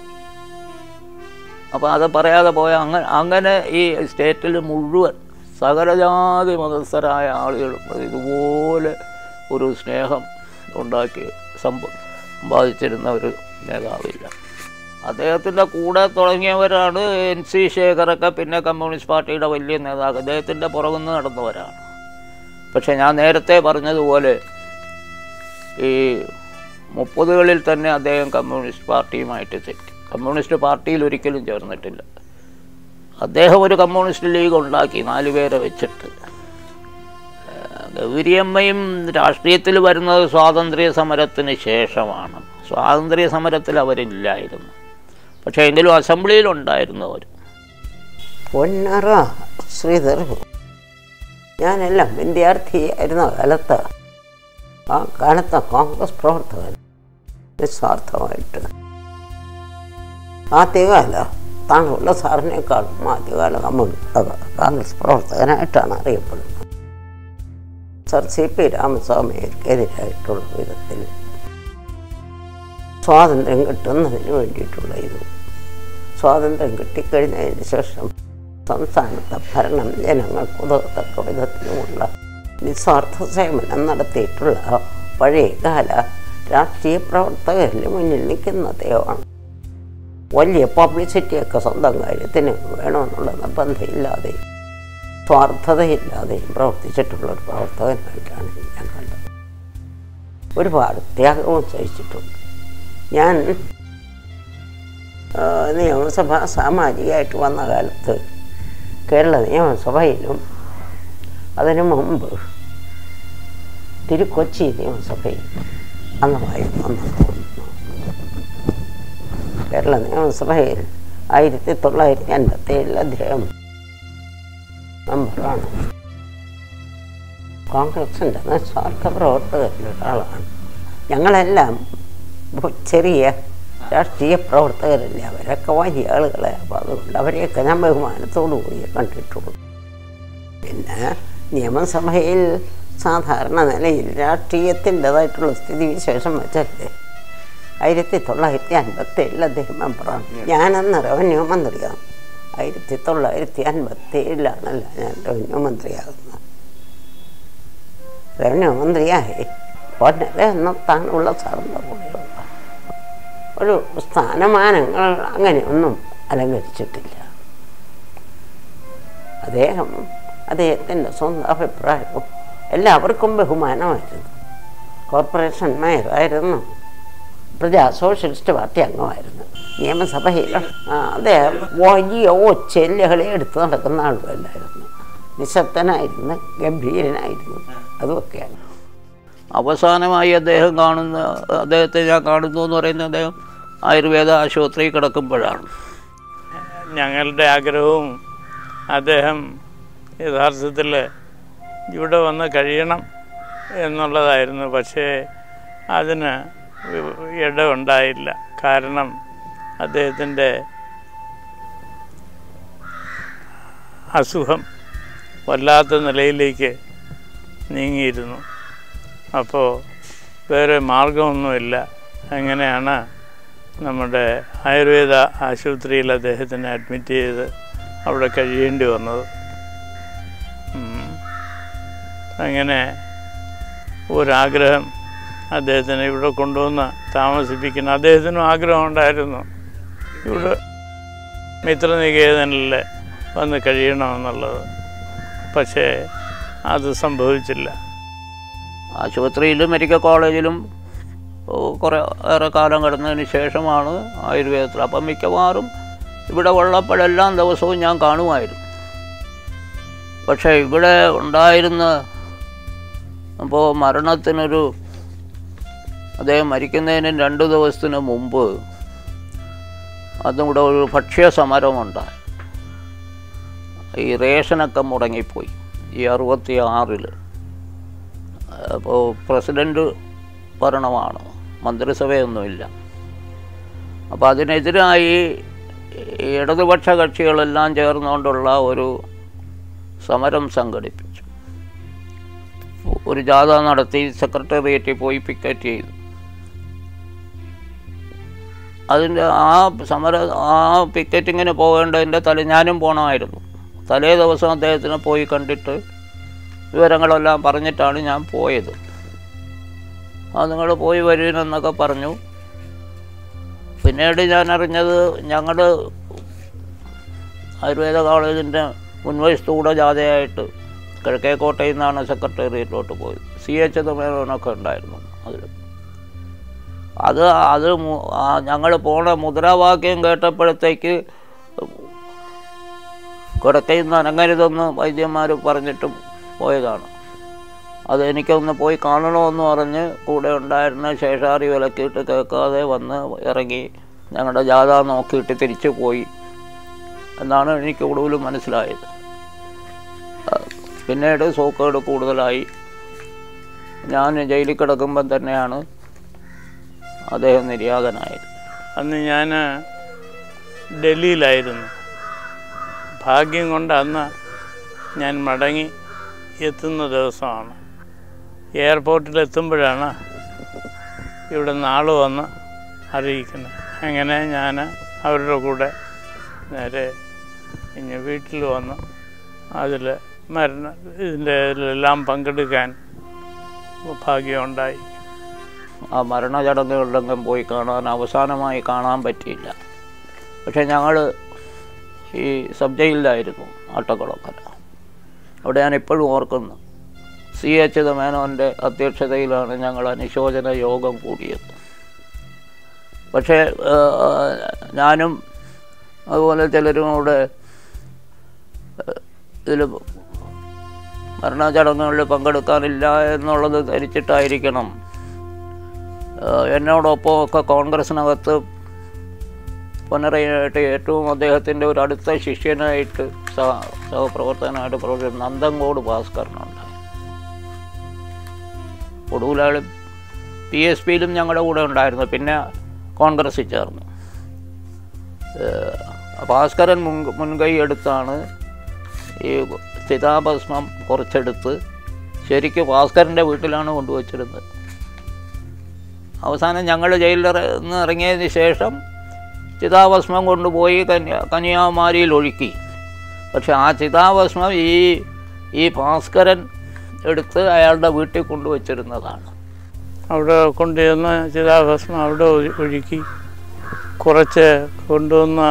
E: അപ്പോൾ അത് പറയാതെ പോയ അങ്ങനെ അങ്ങനെ ഈ സ്റ്റേറ്റിൽ മുഴുവൻ സകലജാതി മതസ്ഥരായ ആളുകൾ ഇതുപോലെ ഒരു സ്നേഹം ഉണ്ടാക്കി സമ്പ സമ്പാദിച്ചിരുന്ന ഒരു നേതാവില്ല അദ്ദേഹത്തിൻ്റെ കൂടെ തുടങ്ങിയവരാണ് എൻ സി ശേഖറൊക്കെ പിന്നെ കമ്മ്യൂണിസ്റ്റ് പാർട്ടിയുടെ വലിയ നേതാവ് അദ്ദേഹത്തിൻ്റെ പുറകുനിന്ന് നടന്നവരാണ് പക്ഷേ ഞാൻ നേരത്തെ പറഞ്ഞതുപോലെ ഈ മുപ്പതുകളിൽ തന്നെ അദ്ദേഹം കമ്മ്യൂണിസ്റ്റ് പാർട്ടിയുമായിട്ട് തെറ്റി കമ്മ്യൂണിസ്റ്റ് പാർട്ടിയിൽ ഒരിക്കലും ചേർന്നിട്ടില്ല അദ്ദേഹം ഒരു കമ്മ്യൂണിസ്റ്റ് ലീഗ് ഉണ്ടാക്കി നാല് പേരെ വെച്ചിട്ട് ഏഹ് ഗൗരിയമ്മയും രാഷ്ട്രീയത്തിൽ വരുന്നത് സ്വാതന്ത്ര്യ സമരത്തിന് ശേഷമാണ് സ്വാതന്ത്ര്യ സമരത്തിൽ അവരില്ലായിരുന്നു പക്ഷേ എങ്കിലും അസംബ്ലിയിലുണ്ടായിരുന്നു അവർ
K: പൊന്നറ ശ്രീധർ ഞാനെല്ലാം വിദ്യാർത്ഥിയായിരുന്ന കാലത്ത് ആ കാലത്തെ കോൺഗ്രസ് പ്രവർത്തകൻ നിസ്വാർത്ഥമായിട്ട് ആദ്യകാല താങ്കളുള്ള സാറിനേക്കാളും ആദ്യകാല കമ്മ്യൂണിസ്റ്റ് കോൺഗ്രസ് പ്രവർത്തകനായിട്ടാണ് അറിയപ്പെടുന്നത് സർ സി പി രാമസ്വാമിക്കെതിരായിട്ടുള്ള വിധത്തിൽ സ്വാതന്ത്ര്യം കിട്ടുന്നതിന് വേണ്ടിയിട്ടുള്ള ഇത് സ്വാതന്ത്ര്യം കിട്ടിക്കഴിഞ്ഞതിന് ശേഷം സംസ്ഥാനത്തെ ഭരണം ജനങ്ങൾക്ക് ഉതകത്തക്ക വിധത്തിലുമുള്ള നിസ്വാർത്ഥ സേവനം നടത്തിയിട്ടുള്ള പഴയകാല രാഷ്ട്രീയ പ്രവർത്തകരിൽ മുന്നിൽ നിൽക്കുന്ന അദ്ദേഹമാണ് വലിയ പബ്ലിസിറ്റിയൊക്കെ സ്വന്തം കാര്യത്തിന് വേണമെന്നുള്ള നിർബന്ധമില്ലാതെ സ്വാർത്ഥതയില്ലാതെയും പ്രവർത്തിച്ചിട്ടുള്ള ഒരു പ്രവർത്തകനായിട്ടാണ് ഞാൻ കണ്ടത് ഒരുപാട് ത്യാഗവും സഹിച്ചിട്ടുണ്ട് ഞാൻ ആ, നിയമസഭ സാമാജികമായിട്ട് വന്ന കാലത്ത് കേരള നിയമസഭയിലും അതിനു മുമ്പ് തിരുക്കൊച്ചി നിയമസഭയിൽ അംഗമായിരുന്നു എന്ന് തോന്നുന്നു കേരള നിയമസഭയിൽ ആയിരത്തി തൊള്ളായിരത്തി അൻപത്തി ഏഴിൽ അദ്ദേഹം മെമ്പറാണ് കോൺഗ്രസിൻ്റെ നിസ്വാർത്ഥ പ്രവർത്തകരിൽ ഒരാളാണ് ഞങ്ങളെല്ലാം ബു- ചെറിയ രാഷ്ട്രീയ പ്രവർത്തകരല്ലേ അവരൊക്കെ വലിയ ആളുകളെ അപ്പോൾ അതുകൊണ്ട് അവരെയൊക്കെ ഞാൻ ബഹുമാനത്തോടു കൂടിയേ കണ്ടിട്ടുള്ളൂ പിന്നെ നിയമസഭയിൽ സാധാരണ നിലയിൽ രാഷ്ട്രീയത്തിൻ്റെതായിട്ടുള്ള സ്ഥിതിവിശേഷം വെച്ചല്ലേ ആയിരത്തി തൊള്ളായിരത്തി അൻപത്തി ഏഴിൽ അദ്ദേഹം മെമ്പറാണ് ഞാനന്ന് റവന്യൂ മന്ത്രിയാണ് ആയിരത്തി തൊള്ളായിരത്തി അൻപത്തി ഏഴിലാണല്ലോ ഞാൻ റവന്യൂ മന്ത്രിയാകുന്നത് റവന്യൂ മന്ത്രിയായി പൊന്നര എന്ന താനുള്ള സാറിൻ്റെ കൂടെയുള്ള ഒരു സ്ഥാനമാനങ്ങൾ അങ്ങനെയൊന്നും അലങ്കരിച്ചിട്ടില്ല അദ്ദേഹം അദ്ദേഹത്തിൻ്റെ സ്വന്തം അഭിപ്രായവും എല്ലാവർക്കും ബഹുമാനമായിരുന്നു കോർപ്പറേഷൻ മേയറായിരുന്നു പ്രജാ സോഷ്യലിസ്റ്റ് പാർട്ടി അംഗമായിരുന്നു നിയമസഭയിൽ ആ, അദ്ദേഹം വലിയ ഒച്ചെല്ലുകളെ എടുത്ത് നടക്കുന്ന ആളുമല്ലായിരുന്നു നിശബ്ദനായിരുന്നു ഗംഭീരനായിരുന്നു അതുമൊക്കെയാണ്
E: അവസാനമായി അദ്ദേഹം കാണുന്ന അദ്ദേഹത്തെ ഞാൻ കാണുന്നു എന്ന് പറയുന്നത് അദ്ദേഹം ആയുർവേദ ആശുപത്രിയിൽ കിടക്കുമ്പോഴാണ്
I: ഞങ്ങളുടെ ആഗ്രഹവും അദ്ദേഹം യഥാർത്ഥത്തിൽ ഇവിടെ വന്ന് കഴിയണം എന്നുള്ളതായിരുന്നു പക്ഷേ അതിന് ഇടമുണ്ടായില്ല കാരണം അദ്ദേഹത്തിൻ്റെ അസുഖം വല്ലാത്ത നിലയിലേക്ക് നീങ്ങിയിരുന്നു അപ്പോൾ വേറെ മാർഗമൊന്നുമില്ല അങ്ങനെയാണ് നമ്മുടെ ആയുർവേദ ആശുപത്രിയിൽ അദ്ദേഹത്തിനെ അഡ്മിറ്റ് ചെയ്ത് അവിടെ കഴിയേണ്ടി വന്നത് ഉം. അങ്ങനെ ഒരാഗ്രഹം അദ്ദേഹത്തിനെ ഇവിടെ കൊണ്ടുവന്ന് താമസിപ്പിക്കണം അദ്ദേഹത്തിനും ആഗ്രഹം ഉണ്ടായിരുന്നു ഇവിടെ മിത്രനികേതനിൽ വന്ന് കഴിയണമെന്നുള്ളത് പക്ഷേ അത് സംഭവിച്ചില്ല
E: ആശുപത്രിയിലും മെഡിക്കൽ കോളേജിലും ഓ, കുറേ ഏറെ കാലം കിടന്നതിന് ശേഷമാണ് ആയുർവേദത്തിൽ അപ്പം മിക്കവാറും ഇവിടെ ഉള്ളപ്പോഴെല്ലാം ദിവസവും ഞാൻ കാണുമായിരുന്നു പക്ഷേ ഇവിടെ ഉണ്ടായിരുന്ന അപ്പോൾ മരണത്തിനൊരു അദ്ദേഹം മരിക്കുന്നതിന് രണ്ട് ദിവസത്തിന് മുമ്പ് അതും കൂടെ ഒരു ഭക്ഷ്യ സമരമുണ്ടായി ഈ റേഷനൊക്കെ മുടങ്ങിപ്പോയി ഈ അറുപത്തി ആറിൽ അപ്പോൾ പ്രസിഡൻറ്റ് ഭരണമാണ് മന്ത്രിസഭയൊന്നുമില്ല അപ്പോൾ അതിനെതിരായി ഈ ഇടതുപക്ഷ കക്ഷികളെല്ലാം ചേർന്നുകൊണ്ടുള്ള ഒരു സമരം സംഘടിപ്പിച്ചു ഒരു ജാഥ നടത്തി സെക്രട്ടേറിയറ്റിൽ പോയി പിക്കറ്റ് ചെയ്തു അതിൻ്റെ ആ സമര ആ പിക്കറ്റിങ്ങിന് പോകേണ്ടതിൻ്റെ തലേ ഞാനും പോകണമായിരുന്നു തലേ ദിവസം അദ്ദേഹത്തിനെ പോയി കണ്ടിട്ട് വിവരങ്ങളെല്ലാം പറഞ്ഞിട്ടാണ് ഞാൻ പോയത് ആ നിങ്ങൾ പോയി വരുവിനെന്നൊക്കെ പറഞ്ഞു പിന്നീട് ഞാൻ അറിഞ്ഞത് ഞങ്ങൾ ആയുർവേദ കോളേജിൻ്റെ മുൻവശത്തൂടെ ജാഥയായിട്ട് കിഴക്കേക്കോട്ടയിൽ നിന്നാണ് സെക്രട്ടേറിയറ്റിലോട്ട് പോയത് സി എച്ച് തമേനൊക്കെ ഉണ്ടായിരുന്നു അതിൽ അത് അത് ഞങ്ങൾ പോണ മുദ്രാവാക്യം കേട്ടപ്പോഴത്തേക്ക് കിടക്കയിൽ നിന്ന് അനങ്ങരുതെന്ന് വൈദ്യന്മാർ പറഞ്ഞിട്ടും പോയതാണ് അത് എനിക്കൊന്ന് പോയി കാണണമെന്ന് പറഞ്ഞ് കൂടെ ഉണ്ടായിരുന്ന ശേഷാറി വിലക്കിയിട്ട് കേൾക്കാതെ വന്ന് ഇറങ്ങി ഞങ്ങളുടെ ജാഥ നോക്കിയിട്ട് തിരിച്ചു പോയി എന്നാണ് എനിക്ക് കൂടുതൽ മനസ്സിലായത് ആ, പിന്നീട് സൂക്കേട് കൂടുതലായി ഞാൻ ജയിലിൽ കിടക്കുമ്പം തന്നെയാണ് അദ്ദേഹം നിര്യാതനായത്
I: അന്ന് ഞാൻ ഡൽഹിയിലായിരുന്നു ഭാഗ്യം കൊണ്ട് അന്ന് ഞാൻ മടങ്ങി എത്തുന്ന ദിവസമാണ് എയർപോർട്ടിൽ എത്തുമ്പോഴാണ് ഇവിടെ നിന്ന് ആൾ വന്ന് അറിയിക്കുന്നത് അങ്ങനെ ഞാൻ അവരുടെ കൂടെ നേരെ ഇനി വീട്ടിൽ വന്ന് അതിൽ മരണ ഇതിൻ്റെ ഇതിലെല്ലാം പങ്കെടുക്കാൻ ഭാഗ്യമുണ്ടായി
E: ആ മരണചടങ്ങുകളിലെങ്കിലും പോയി കാണാൻ അവസാനമായി കാണാൻ പറ്റിയില്ല പക്ഷേ ഞങ്ങൾ ഈ സബ് ജയിലിലായിരുന്നു ആട്ടക്കുളക്കര അവിടെ ഞാൻ ഇപ്പോഴും ഓർക്കുന്നു സി എച്ച് മേനോൻ്റെ അധ്യക്ഷതയിലാണ് ഞങ്ങൾ അനുശോചന യോഗം കൂടിയത് പക്ഷേ ആ, ഞാനും അതുപോലെ ചിലരും കൂടെ ഇതിൽ മരണചടങ്ങുകളിൽ പങ്കെടുക്കാനില്ല എന്നുള്ളത് ധരിച്ചിട്ടായിരിക്കണം ഏഹ് എന്നോടൊപ്പം ഒക്കെ കോൺഗ്രസിനകത്ത് പുനരയായിട്ട് ഏറ്റവും അദ്ദേഹത്തിൻ്റെ ഒരു അടുത്ത ശിഷ്യനായിട്ട് സഹ സഹപ്രവർത്തകനായിട്ട് പ്രവർത്തിച്ച നന്ദങ്കോട് ഭാസ്കരനുണ്ടായി ഒടുവിൽ അയാൾ പി എസ് പിയിലും ഞങ്ങളുടെ കൂടെ ഉണ്ടായിരുന്നു പിന്നെ കോൺഗ്രസ്സിൽ ചേർന്നു ഏഹ് ഭാസ്കരൻ മുൻ മുൻകൈ എടുത്താണ് ഈ ചിതാഭസ്മം കുറച്ചെടുത്ത് ശരിക്കും ഭാസ്കരൻ്റെ വീട്ടിലാണ് കൊണ്ടുവച്ചിരുന്നത് അവസാനം ഞങ്ങൾ ജയിലിൽ നിന്ന് ഇറങ്ങിയതിന് ശേഷം ചിതാഭസ്മം കൊണ്ടുപോയി കന്യാ കന്യാകുമാരിയിൽ ഒഴുക്കി പക്ഷെ ആ ചിതാഭസ്മം ഈ ഈ ഭാസ്കരൻ എടുത്ത് അയാളുടെ വീട്ടിൽ കൊണ്ടുവച്ചിരുന്നതാണ്
I: അവിടെ കൊണ്ടുവന്ന് ചിതാഭസ്മം അവിടെ ഒഴു- ഒഴുക്കി കുറച്ച് കൊണ്ടുവന്ന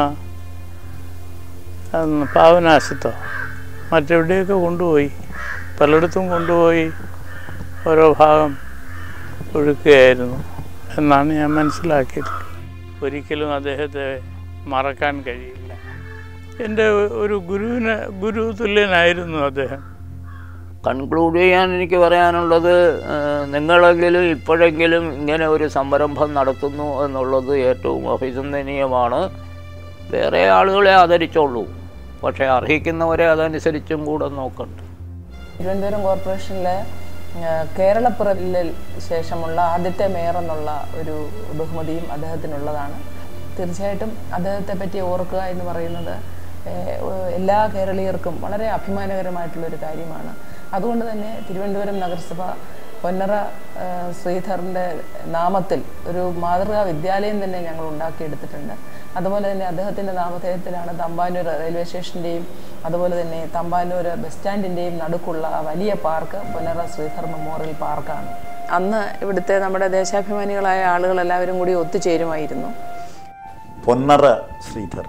I: അന്ന് പാവനാശത്തോ മറ്റെവിടെയൊക്കെ കൊണ്ടുപോയി പലയിടത്തും കൊണ്ടുപോയി ഓരോ ഭാഗം ഒഴുക്കുകയായിരുന്നു എന്നാണ് ഞാൻ മനസ്സിലാക്കിയത് ഒരിക്കലും അദ്ദേഹത്തെ മറക്കാൻ കഴിയില്ല എൻ്റെ ഒരു ഗുരുവിന് ഗുരു തുല്യനായിരുന്നു അദ്ദേഹം
E: കൺക്ലൂഡ് ചെയ്യാൻ എനിക്ക് പറയാനുള്ളത് ഏഹ്, നിങ്ങളെങ്കിലും ഇപ്പോഴെങ്കിലും ഇങ്ങനെ ഒരു സംരംഭം നടത്തുന്നു എന്നുള്ളത് ഏറ്റവും അഭിനന്ദനീയമാണ് വേറെ ആളുകളെ ആദരിച്ചോളൂ പക്ഷേ അർഹിക്കുന്നവരെ അതനുസരിച്ചും കൂടെ നോക്കണ്ട
L: തിരുവനന്തപുരം കോർപ്പറേഷനിലെ ആ, കേരളപ്പുറലിൽ ശേഷമുള്ള ആദ്യത്തെ മേയർ എന്നുള്ള ഒരു ബഹുമതിയും അദ്ദേഹത്തിനുള്ളതാണ് തീർച്ചയായിട്ടും അദ്ദേഹത്തെ പറ്റി ഓർക്കുക എന്ന് പറയുന്നത് ഏ, ഏ, എല്ലാ കേരളീയർക്കും വളരെ അഭിമാനകരമായിട്ടുള്ളൊരു കാര്യമാണ് അതുകൊണ്ട് തന്നെ തിരുവനന്തപുരം നഗരസഭ പൊന്നറ ആ, ശ്രീധറിൻ്റെ നാമത്തിൽ ഒരു മാതൃകാ വിദ്യാലയം തന്നെ ഞങ്ങൾ ഉണ്ടാക്കിയെടുത്തിട്ടുണ്ട് അതുപോലെ തന്നെ അദ്ദേഹത്തിൻ്റെ നാമധേയത്തിലാണ് തമ്പാനൂർ റെയിൽവേ സ്റ്റേഷൻ്റെയും അതുപോലെ തന്നെ തമ്പാനൂർ ബസ് സ്റ്റാൻഡിൻ്റെയും നടുക്കുള്ള ആ വലിയ പാർക്ക് പൊന്നറ ശ്രീധർ മെമ്മോറിയൽ പാർക്കാണ് അന്ന് ഇവിടുത്തെ നമ്മുടെ ദേശാഭിമാനികളായ ആളുകൾ എല്ലാവരും കൂടി ഒത്തുചേരുമായിരുന്നു
M: പൊന്നറ ശ്രീധർ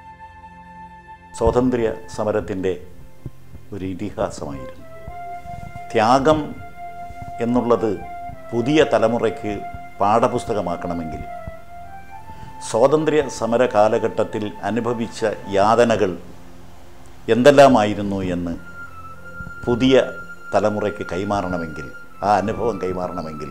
M: സ്വാതന്ത്ര്യ സമരത്തിൻ്റെ ഒരു ഇതിഹാസമായിരുന്നു ത്യാഗം എന്നുള്ളത് പുതിയ തലമുറയ്ക്ക് പാഠപുസ്തകമാക്കണമെങ്കിൽ സ്വാതന്ത്ര്യ സമര കാലഘട്ടത്തിൽ അനുഭവിച്ച യാതനകൾ എന്തെല്ലാമായിരുന്നു എന്ന് പുതിയ തലമുറയ്ക്ക് കൈമാറണമെങ്കിൽ ആ അനുഭവം കൈമാറണമെങ്കിൽ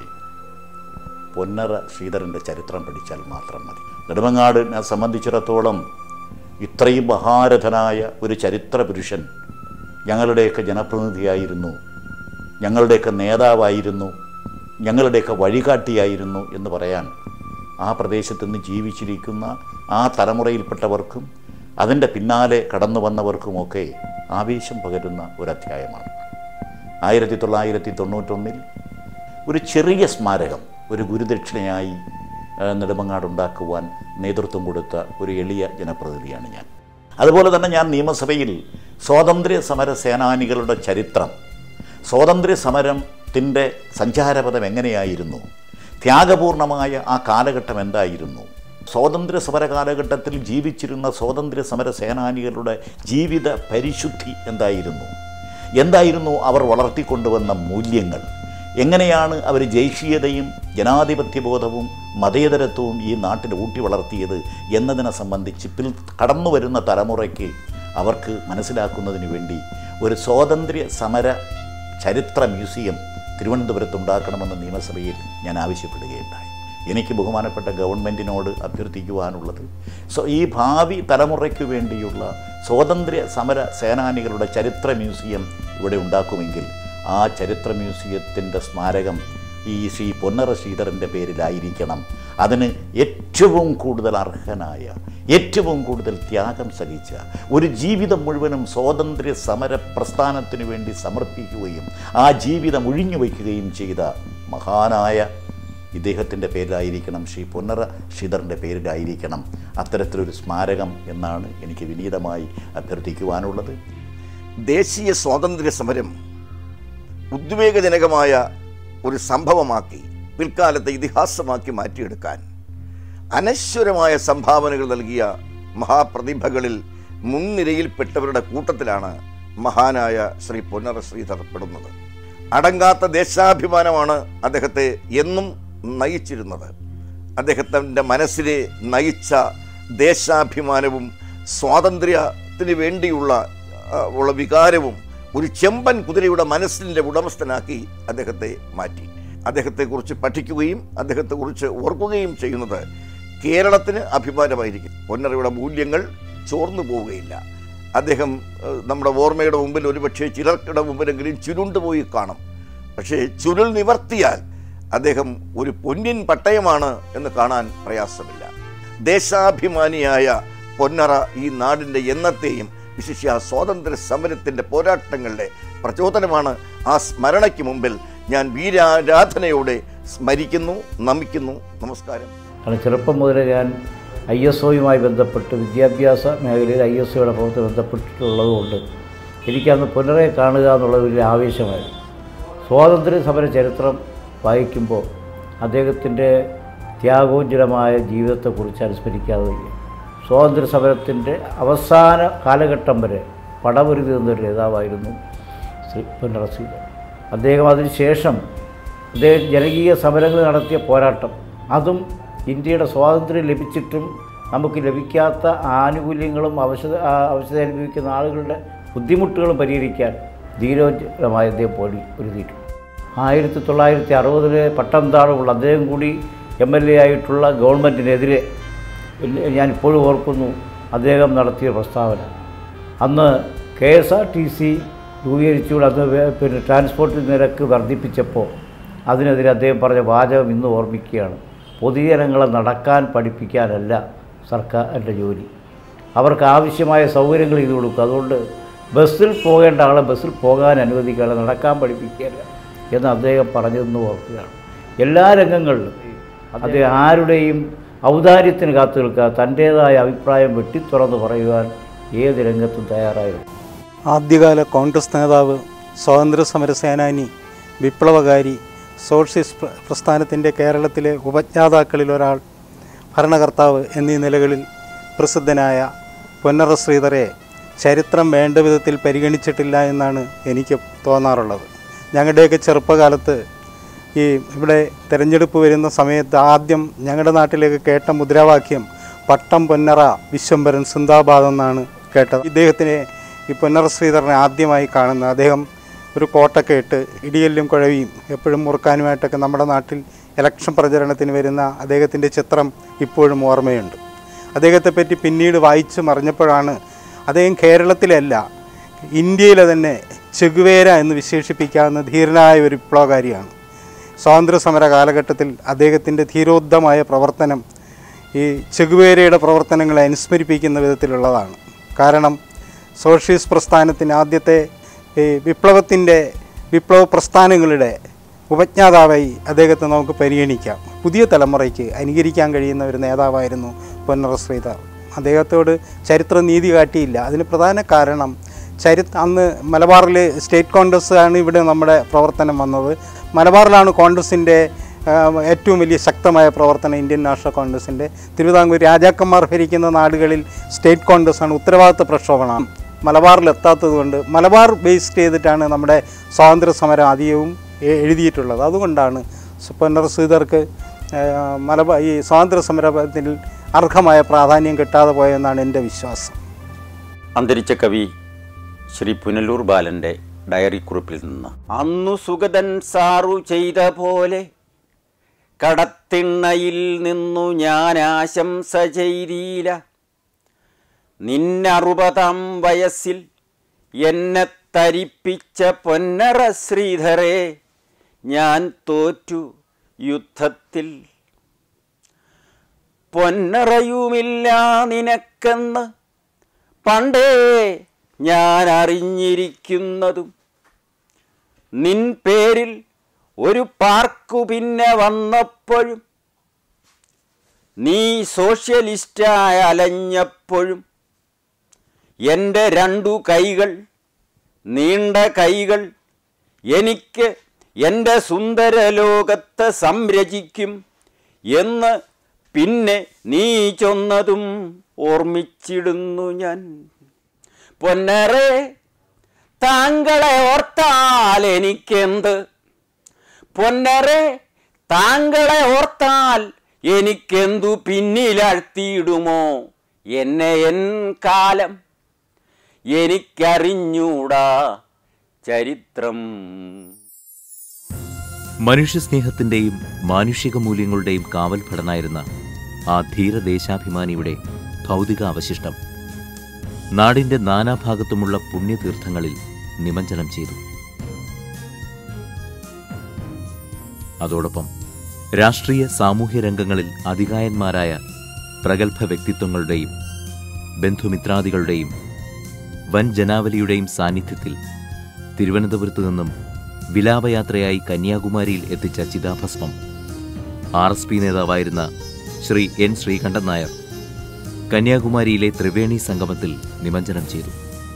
M: പൊന്നറ ശ്രീധരൻ്റെ ചരിത്രം പഠിച്ചാൽ മാത്രം മതി നെടുമങ്ങാടിനെ സംബന്ധിച്ചിടത്തോളം ഇത്രയും മഹാരഥനായ ഒരു ചരിത്ര പുരുഷൻ ഞങ്ങളുടെയൊക്കെ ജനപ്രതിനിധിയായിരുന്നു ഞങ്ങളുടെയൊക്കെ നേതാവായിരുന്നു ഞങ്ങളുടെയൊക്കെ വഴികാട്ടിയായിരുന്നു എന്ന് പറയാൻ ആ പ്രദേശത്ത് നിന്ന് ജീവിച്ചിരിക്കുന്ന ആ തലമുറയിൽപ്പെട്ടവർക്കും അതിൻ്റെ പിന്നാലെ കടന്നു വന്നവർക്കുമൊക്കെ ആവേശം പകരുന്ന ഒരു അധ്യായമാണ് ആയിരത്തി തൊള്ളായിരത്തി തൊണ്ണൂറ്റൊന്നിൽ ഒരു ചെറിയ സ്മാരകം ഒരു ഗുരുദക്ഷിണയായി ആ, നെടുമങ്ങാട് ഉണ്ടാക്കുവാൻ നേതൃത്വം കൊടുത്ത ഒരു എളിയ ജനപ്രതിനിധിയാണ് ഞാൻ അതുപോലെ തന്നെ ഞാൻ നിയമസഭയിൽ സ്വാതന്ത്ര്യ സമര സേനാനികളുടെ ചരിത്രം സ്വാതന്ത്ര്യ സമരത്തിൻ്റെ സഞ്ചാരപഥം എങ്ങനെയായിരുന്നു ത്യാഗപൂർണമായ ആ കാലഘട്ടം എന്തായിരുന്നു സ്വാതന്ത്ര്യ സമര കാലഘട്ടത്തിൽ ജീവിച്ചിരുന്ന സ്വാതന്ത്ര്യ സമര സേനാനികളുടെ ജീവിത പരിശുദ്ധി എന്തായിരുന്നു എന്തായിരുന്നു അവർ വളർത്തിക്കൊണ്ടുവന്ന മൂല്യങ്ങൾ എങ്ങനെയാണ് അവർ ജൈഷീയതയും ജനാധിപത്യബോധവും മതേതരത്വവും ഈ നാട്ടിൽ ഊട്ടി വളർത്തിയത് എന്നതിനെ സംബന്ധിച്ച് പിൽ കടന്നു വരുന്ന തലമുറയ്ക്ക് അവർക്ക് മനസ്സിലാക്കുന്നതിന് വേണ്ടി ഒരു സ്വാതന്ത്ര്യ സമര ചരിത്ര മ്യൂസിയം തിരുവനന്തപുരത്ത് ഉണ്ടാക്കണമെന്ന് നിയമസഭയിൽ ഞാൻ ആവശ്യപ്പെടുകയുണ്ടായി എനിക്ക് ബഹുമാനപ്പെട്ട ഗവൺമെൻറ്റിനോട് അഭ്യർത്ഥിക്കുവാനുള്ളത് സോ ഈ ഭാവി തലമുറയ്ക്ക് വേണ്ടിയുള്ള സ്വാതന്ത്ര്യ സമര സേനാനികളുടെ ചരിത്ര മ്യൂസിയം ഇവിടെ ഉണ്ടാക്കുമെങ്കിൽ ആ ചരിത്ര മ്യൂസിയത്തിൻ്റെ സ്മാരകം ഈ ശ്രീ പൊന്നറ ശ്രീധരൻ്റെ പേരിലായിരിക്കണം അതിന് ഏറ്റവും കൂടുതൽ അർഹനായ ഏറ്റവും കൂടുതൽ ത്യാഗം സഹിച്ച ഒരു ജീവിതം മുഴുവനും സ്വാതന്ത്ര്യ സമര പ്രസ്ഥാനത്തിനു വേണ്ടി സമർപ്പിക്കുകയും ആ ജീവിതം ഒഴിഞ്ഞു വയ്ക്കുകയും ചെയ്ത മഹാനായ ഇദ്ദേഹത്തിൻ്റെ പേരിലായിരിക്കണം ശ്രീ പൊന്നറ ശ്രീധറിൻ്റെ പേരിലായിരിക്കണം അത്തരത്തിലൊരു സ്മാരകം എന്നാണ് എനിക്ക് വിനീതമായി അഭ്യർത്ഥിക്കുവാനുള്ളത്
N: ദേശീയ സ്വാതന്ത്ര്യ സമരം ഉദ്വേഗജനകമായ ഒരു സംഭവമാക്കി പിൽക്കാലത്തെ ഇതിഹാസമാക്കി മാറ്റിയെടുക്കാൻ അനശ്വരമായ സംഭാവനകൾ നൽകിയ മഹാപ്രതിഭകളിൽ മുൻനിരയിൽപ്പെട്ടവരുടെ കൂട്ടത്തിലാണ് മഹാനായ ശ്രീ പൊന്നറ ശ്രീധർ പെടുന്നത് അടങ്ങാത്ത ദേശാഭിമാനമാണ് അദ്ദേഹത്തെ എന്നും നയിച്ചിരുന്നത് അദ്ദേഹത്തിൻ്റെ മനസ്സിനെ നയിച്ച ദേശാഭിമാനവും സ്വാതന്ത്ര്യത്തിന് വേണ്ടിയുള്ള ആ, ഉള്ള വികാരവും ഒരു ചെമ്പൻ കുതിരയുടെ മനസ്സിൻ്റെ ഉടമസ്ഥനാക്കി അദ്ദേഹത്തെ മാറ്റി അദ്ദേഹത്തെക്കുറിച്ച് പഠിക്കുകയും അദ്ദേഹത്തെക്കുറിച്ച് ഓർക്കുകയും ചെയ്യുന്നത് കേരളത്തിന് അഭിമാനമായിരിക്കും പൊന്നറയുടെ മൂല്യങ്ങൾ ചോർന്നു പോവുകയില്ല അദ്ദേഹം ഏഹ്, നമ്മുടെ ഓർമ്മയുടെ മുമ്പിൽ ഒരുപക്ഷെ ചിലർക്കിടെ മുമ്പിലെങ്കിലും ചുരുണ്ടുപോയി കാണും പക്ഷേ ചുരുൾ നിവർത്തിയാൽ അദ്ദേഹം ഒരു പൊന്നിൻ പട്ടയമാണ് എന്ന് കാണാൻ പ്രയാസമില്ല ദേശാഭിമാനിയായ പൊന്നറ ഈ നാടിൻ്റെ എന്നത്തെയും വിശിഷ്യ സ്വാതന്ത്ര്യ സമരത്തിൻ്റെ പോരാട്ടങ്ങളുടെ പ്രചോദനമാണ് ആ സ്മരണയ്ക്ക് മുമ്പിൽ ഞാൻ വീരാരാധനയോടെ സ്മരിക്കുന്നു നമിക്കുന്നു നമസ്കാരം
O: കാരണം ചെറുപ്പം മുതലേ ഞാൻ ഐ എസ് ഒയുമായി ബന്ധപ്പെട്ട് വിദ്യാഭ്യാസ മേഖലയിൽ ഐ എസ് ഒയുടെ പ്രവർത്തി ബന്ധപ്പെട്ടിട്ടുള്ളതുകൊണ്ട് എനിക്കന്ന് പുനരെ കാണുക എന്നുള്ളത് വലിയ ആവേശമായിരുന്നു സ്വാതന്ത്ര്യ സമര ചരിത്രം വായിക്കുമ്പോൾ അദ്ദേഹത്തിൻ്റെ ത്യാഗോജ്വലമായ ജീവിതത്തെക്കുറിച്ച് അനുസ്മരിക്കാതെ വയ്യ സ്വാതന്ത്ര്യ സമരത്തിൻ്റെ അവസാന കാലഘട്ടം വരെ പടപൊരുതി നിന്നൊരു നേതാവായിരുന്നു ശ്രീ പൊന്നറ ശ്രീധരൻ അദ്ദേഹം അതിനുശേഷം അദ്ദേഹം ജനകീയ സമരങ്ങൾ നടത്തിയ പോരാട്ടം അതും ഇന്ത്യയുടെ സ്വാതന്ത്ര്യം ലഭിച്ചിട്ടും നമുക്ക് ലഭിക്കാത്ത ആനുകൂല്യങ്ങളും അവശത ആ അവശത അനുഭവിക്കുന്ന ആളുകളുടെ ബുദ്ധിമുട്ടുകളും പരിഹരിക്കാൻ ധീരോജ്വലമായ അദ്ദേഹം പോടി ഒരുതിയിട്ടു ആയിരത്തി തൊള്ളായിരത്തി അറുപതിലെ പട്ടം താഴമുള്ള അദ്ദേഹം കൂടി എം എൽ എ ആയിട്ടുള്ള ഗവൺമെൻറ്റിനെതിരെ ഞാൻ ഇപ്പോഴും ഓർക്കുന്നു അദ്ദേഹം നടത്തിയ പ്രസ്താവന അന്ന് K S R T C രൂപീകരിച്ചുകൊണ്ട് അന്ന് വേ- പിന്നെ ട്രാൻസ്പോർട്ട് നിരക്ക് വർദ്ധിപ്പിച്ചപ്പോൾ അതിനെതിരെ അദ്ദേഹം പറഞ്ഞ വാചകം ഇന്ന് ഓർമ്മിക്കുകയാണ് പൊതുജനങ്ങളെ നടക്കാൻ പഠിപ്പിക്കാനല്ല സർക്കാരിൻ്റെ ജോലി അവർക്ക് ആവശ്യമായ സൗകര്യങ്ങൾ ചെയ്തു കൊടുക്കുക അതുകൊണ്ട് ബസ്സിൽ പോകേണ്ട ആളെ ബസ്സിൽ പോകാൻ അനുവദിക്കാതെ നടക്കാൻ പഠിപ്പിക്കുകയല്ല എന്ന് അദ്ദേഹം പറഞ്ഞതെന്ന് ഓർക്കുകയാണ് എല്ലാ രംഗങ്ങളിലും അദ്ദേഹം ആരുടെയും ഔദാര്യത്തിന് കാത്തു നിൽക്കുക തൻ്റേതായ അഭിപ്രായം വെട്ടിത്തുറന്ന് പറയുവാൻ ഏത് രംഗത്തും തയ്യാറായിരുന്നു
P: ആദ്യകാല കോൺഗ്രസ് നേതാവ് സ്വാതന്ത്ര്യ സമര സേനാനി വിപ്ലവകാരി സോഷ്യലിസ്റ്റ് പ്ര- പ്രസ്ഥാനത്തിൻ്റെ കേരളത്തിലെ ഉപജ്ഞാതാക്കളിൽ ഒരാൾ ഭരണകർത്താവ് എന്നീ നിലകളിൽ പ്രസിദ്ധനായ പൊന്നറ ശ്രീധരെ ചരിത്രം വേണ്ട വിധത്തിൽ പരിഗണിച്ചിട്ടില്ല എന്നാണ് എനിക്ക് തോന്നാറുള്ളത് ഞങ്ങളുടെയൊക്കെ ചെറുപ്പകാലത്ത് ഈ ഇവിടെ തിരഞ്ഞെടുപ്പ് വരുന്ന സമയത്ത് ആദ്യം ഞങ്ങളുടെ നാട്ടിലേക്ക് കേട്ട മുദ്രാവാക്യം പട്ടം പൊന്നറ വിശ്വംഭരൻ സിന്ദാബാദ് എന്നാണ് കേട്ടത് ഇദ്ദേഹത്തിനെ ഈ പൊന്നറ ശ്രീധരനെ ആദ്യമായി കാണുന്നത് അദ്ദേഹം ഒരു കോട്ടൊക്കെ ഇട്ട് ഇടിയല്ലും കുഴവിയും എപ്പോഴും മുറുക്കാനുമായിട്ടൊക്കെ നമ്മുടെ നാട്ടിൽ ഇലക്ഷൻ പ്രചരണത്തിന് വരുന്ന അദ്ദേഹത്തിൻ്റെ ചിത്രം ഇപ്പോഴും ഓർമ്മയുണ്ട് അദ്ദേഹത്തെ പറ്റി പിന്നീട് വായിച്ച് മറിഞ്ഞപ്പോഴാണ് അദ്ദേഹം കേരളത്തിലല്ല ഇന്ത്യയിലെ തന്നെ ചെഗുവേര എന്ന് വിശേഷിപ്പിക്കാവുന്ന ധീരനായ ഒരു വിപ്ലവകാരിയാണ് സ്വാതന്ത്ര്യ സമര കാലഘട്ടത്തിൽ അദ്ദേഹത്തിൻ്റെ ധീരോദ്ധമായ പ്രവർത്തനം ഈ ചെഗുവേരയുടെ പ്രവർത്തനങ്ങളെ അനുസ്മരിപ്പിക്കുന്ന വിധത്തിലുള്ളതാണ് കാരണം സോഷ്യലിസ്റ്റ് പ്രസ്ഥാനത്തിന് ആദ്യത്തെ ഈ വിപ്ലവത്തിൻ്റെ വിപ്ലവ പ്രസ്ഥാനങ്ങളുടെ ഉപജ്ഞാതാവായി അദ്ദേഹത്തെ നമുക്ക് പരിഗണിക്കാം പുതിയ തലമുറയ്ക്ക് അനുകരിക്കാൻ കഴിയുന്ന ഒരു നേതാവായിരുന്നു പൊന്നറ ശ്രീധർ അദ്ദേഹത്തോട് ചരിത്ര നീതി കാട്ടിയില്ല അതിന് പ്രധാന കാരണം ചരിത്ര അന്ന് മലബാറിൽ സ്റ്റേറ്റ് കോൺഗ്രസ് ആണ് ഇവിടെ നമ്മുടെ പ്രവർത്തനം വന്നത് മലബാറിലാണ് കോൺഗ്രസിൻ്റെ ഏറ്റവും വലിയ ശക്തമായ പ്രവർത്തനം ഇന്ത്യൻ നാഷണൽ കോൺഗ്രസിൻ്റെ തിരുവിതാംകൂർ രാജാക്കന്മാർ ഭരിക്കുന്ന നാടുകളിൽ സ്റ്റേറ്റ് കോൺഗ്രസ് ആണ് ഉത്തരവാദിത്ത പ്രക്ഷോഭണം മലബാറിൽ എത്താത്തതുകൊണ്ട് മലബാർ ബേസ്ഡ് ചെയ്തിട്ടാണ് നമ്മുടെ സ്വാതന്ത്ര്യ സമരം അധികവും എ- എഴുതിയിട്ടുള്ളത് അതുകൊണ്ടാണ് പൊന്നർ ശ്രീധർക്ക് മലബാർ ഈ സ്വാതന്ത്ര്യ സമരത്തിൽ അർഹമായ പ്രാധാന്യം കിട്ടാതെ പോയെന്നാണ് എൻ്റെ വിശ്വാസം
Q: അന്തരിച്ച കവി ശ്രീ പുനലൂർ ബാലന്റെ ഡയറി കുറിപ്പിൽ നിന്ന് അന്നു സുഗതൻ സാറു ചെയ്ത പോലെ കടത്തിണ്ണയിൽ നിന്നു ഞാൻ ആശംസ ചെയ്തീല നിന്നറുപതാം വയസ്സിൽ എന്നെ തരിപ്പിച്ച പൊന്നറ ശ്രീധരെ ഞാൻ തോറ്റു യുദ്ധത്തിൽ പൊന്നറയുമില്ല നിനക്കെന്ന് പണ്ടേ ഞാൻ അറിഞ്ഞിരിക്കുന്നതും നിൻ പേരിൽ ഒരു പാർക്കു പിന്നെ വന്നപ്പോഴും നീ സോഷ്യലിസ്റ്റായി അലഞ്ഞപ്പോഴും എൻ്റെ രണ്ടു കൈകൾ നീണ്ട കൈകൾ എനിക്ക് എൻ്റെ സുന്ദര ലോകത്തെ സംരചിക്കും എന്ന് പിന്നെ നീ ചൊന്നതും ഓർമ്മിച്ചിടുന്നു ഞാൻ പൊന്നറെ താങ്കളെ ഓർത്താൽ എനിക്കെന്ത് പൊന്നറെ താങ്കളെ ഓർത്താൽ എനിക്കെന്തു പിന്നിലാഴ്ത്തിയിടുമോ എന്നെ എൻ കാലം എനിക്കറിഞ്ഞൂടാ ചരിത്രം
R: മനുഷ്യസ്നേഹത്തിൻ്റെയും മാനുഷിക മൂല്യങ്ങളുടെയും കാവൽ ഭടനായിരുന്ന ആ ധീരദേശാഭിമാനിയുടെ ഭൗതിക അവശിഷ്ടം നാടിൻ്റെ നാനാഭാഗത്തുമുള്ള പുണ്യതീർത്ഥങ്ങളിൽ നിമഞ്ജനം ചെയ്തു അതോടൊപ്പം രാഷ്ട്രീയ സാമൂഹ്യ രംഗങ്ങളിൽ അധികായന്മാരായ പ്രഗത്ഭ വ്യക്തിത്വങ്ങളുടെയും ബന്ധുമിത്രാദികളുടെയും വൻ ജനാവലിയുടെയും സാന്നിധ്യത്തിൽ തിരുവനന്തപുരത്തു നിന്നും വിലാപയാത്രയായി കന്യാകുമാരിയിൽ എത്തിച്ച ചിതാഭസ്മം ആർ എസ് പി നേതാവായിരുന്ന ശ്രീ എൻ ശ്രീകണ്ഠൻ നായർ കന്യാകുമാരിയിലെ ത്രിവേണി സംഗമത്തിൽ നിമഞ്ജനം ചെയ്തു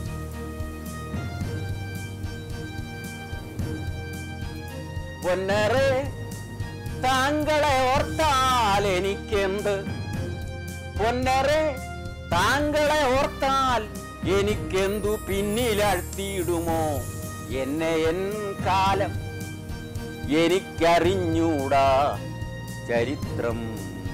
Q: പൊന്നറെ താങ്കളെ ഓർത്താൽ എനിക്കെന്ത് പൊന്നറെ താങ്കളെ ഓർത്താൽ എനിക്കെന്തു പിന്നിലാഴ്ത്തിയിടുമോ എന്നെ എൻ കാലം എനിക്കറിഞ്ഞൂടാ ചരിത്രം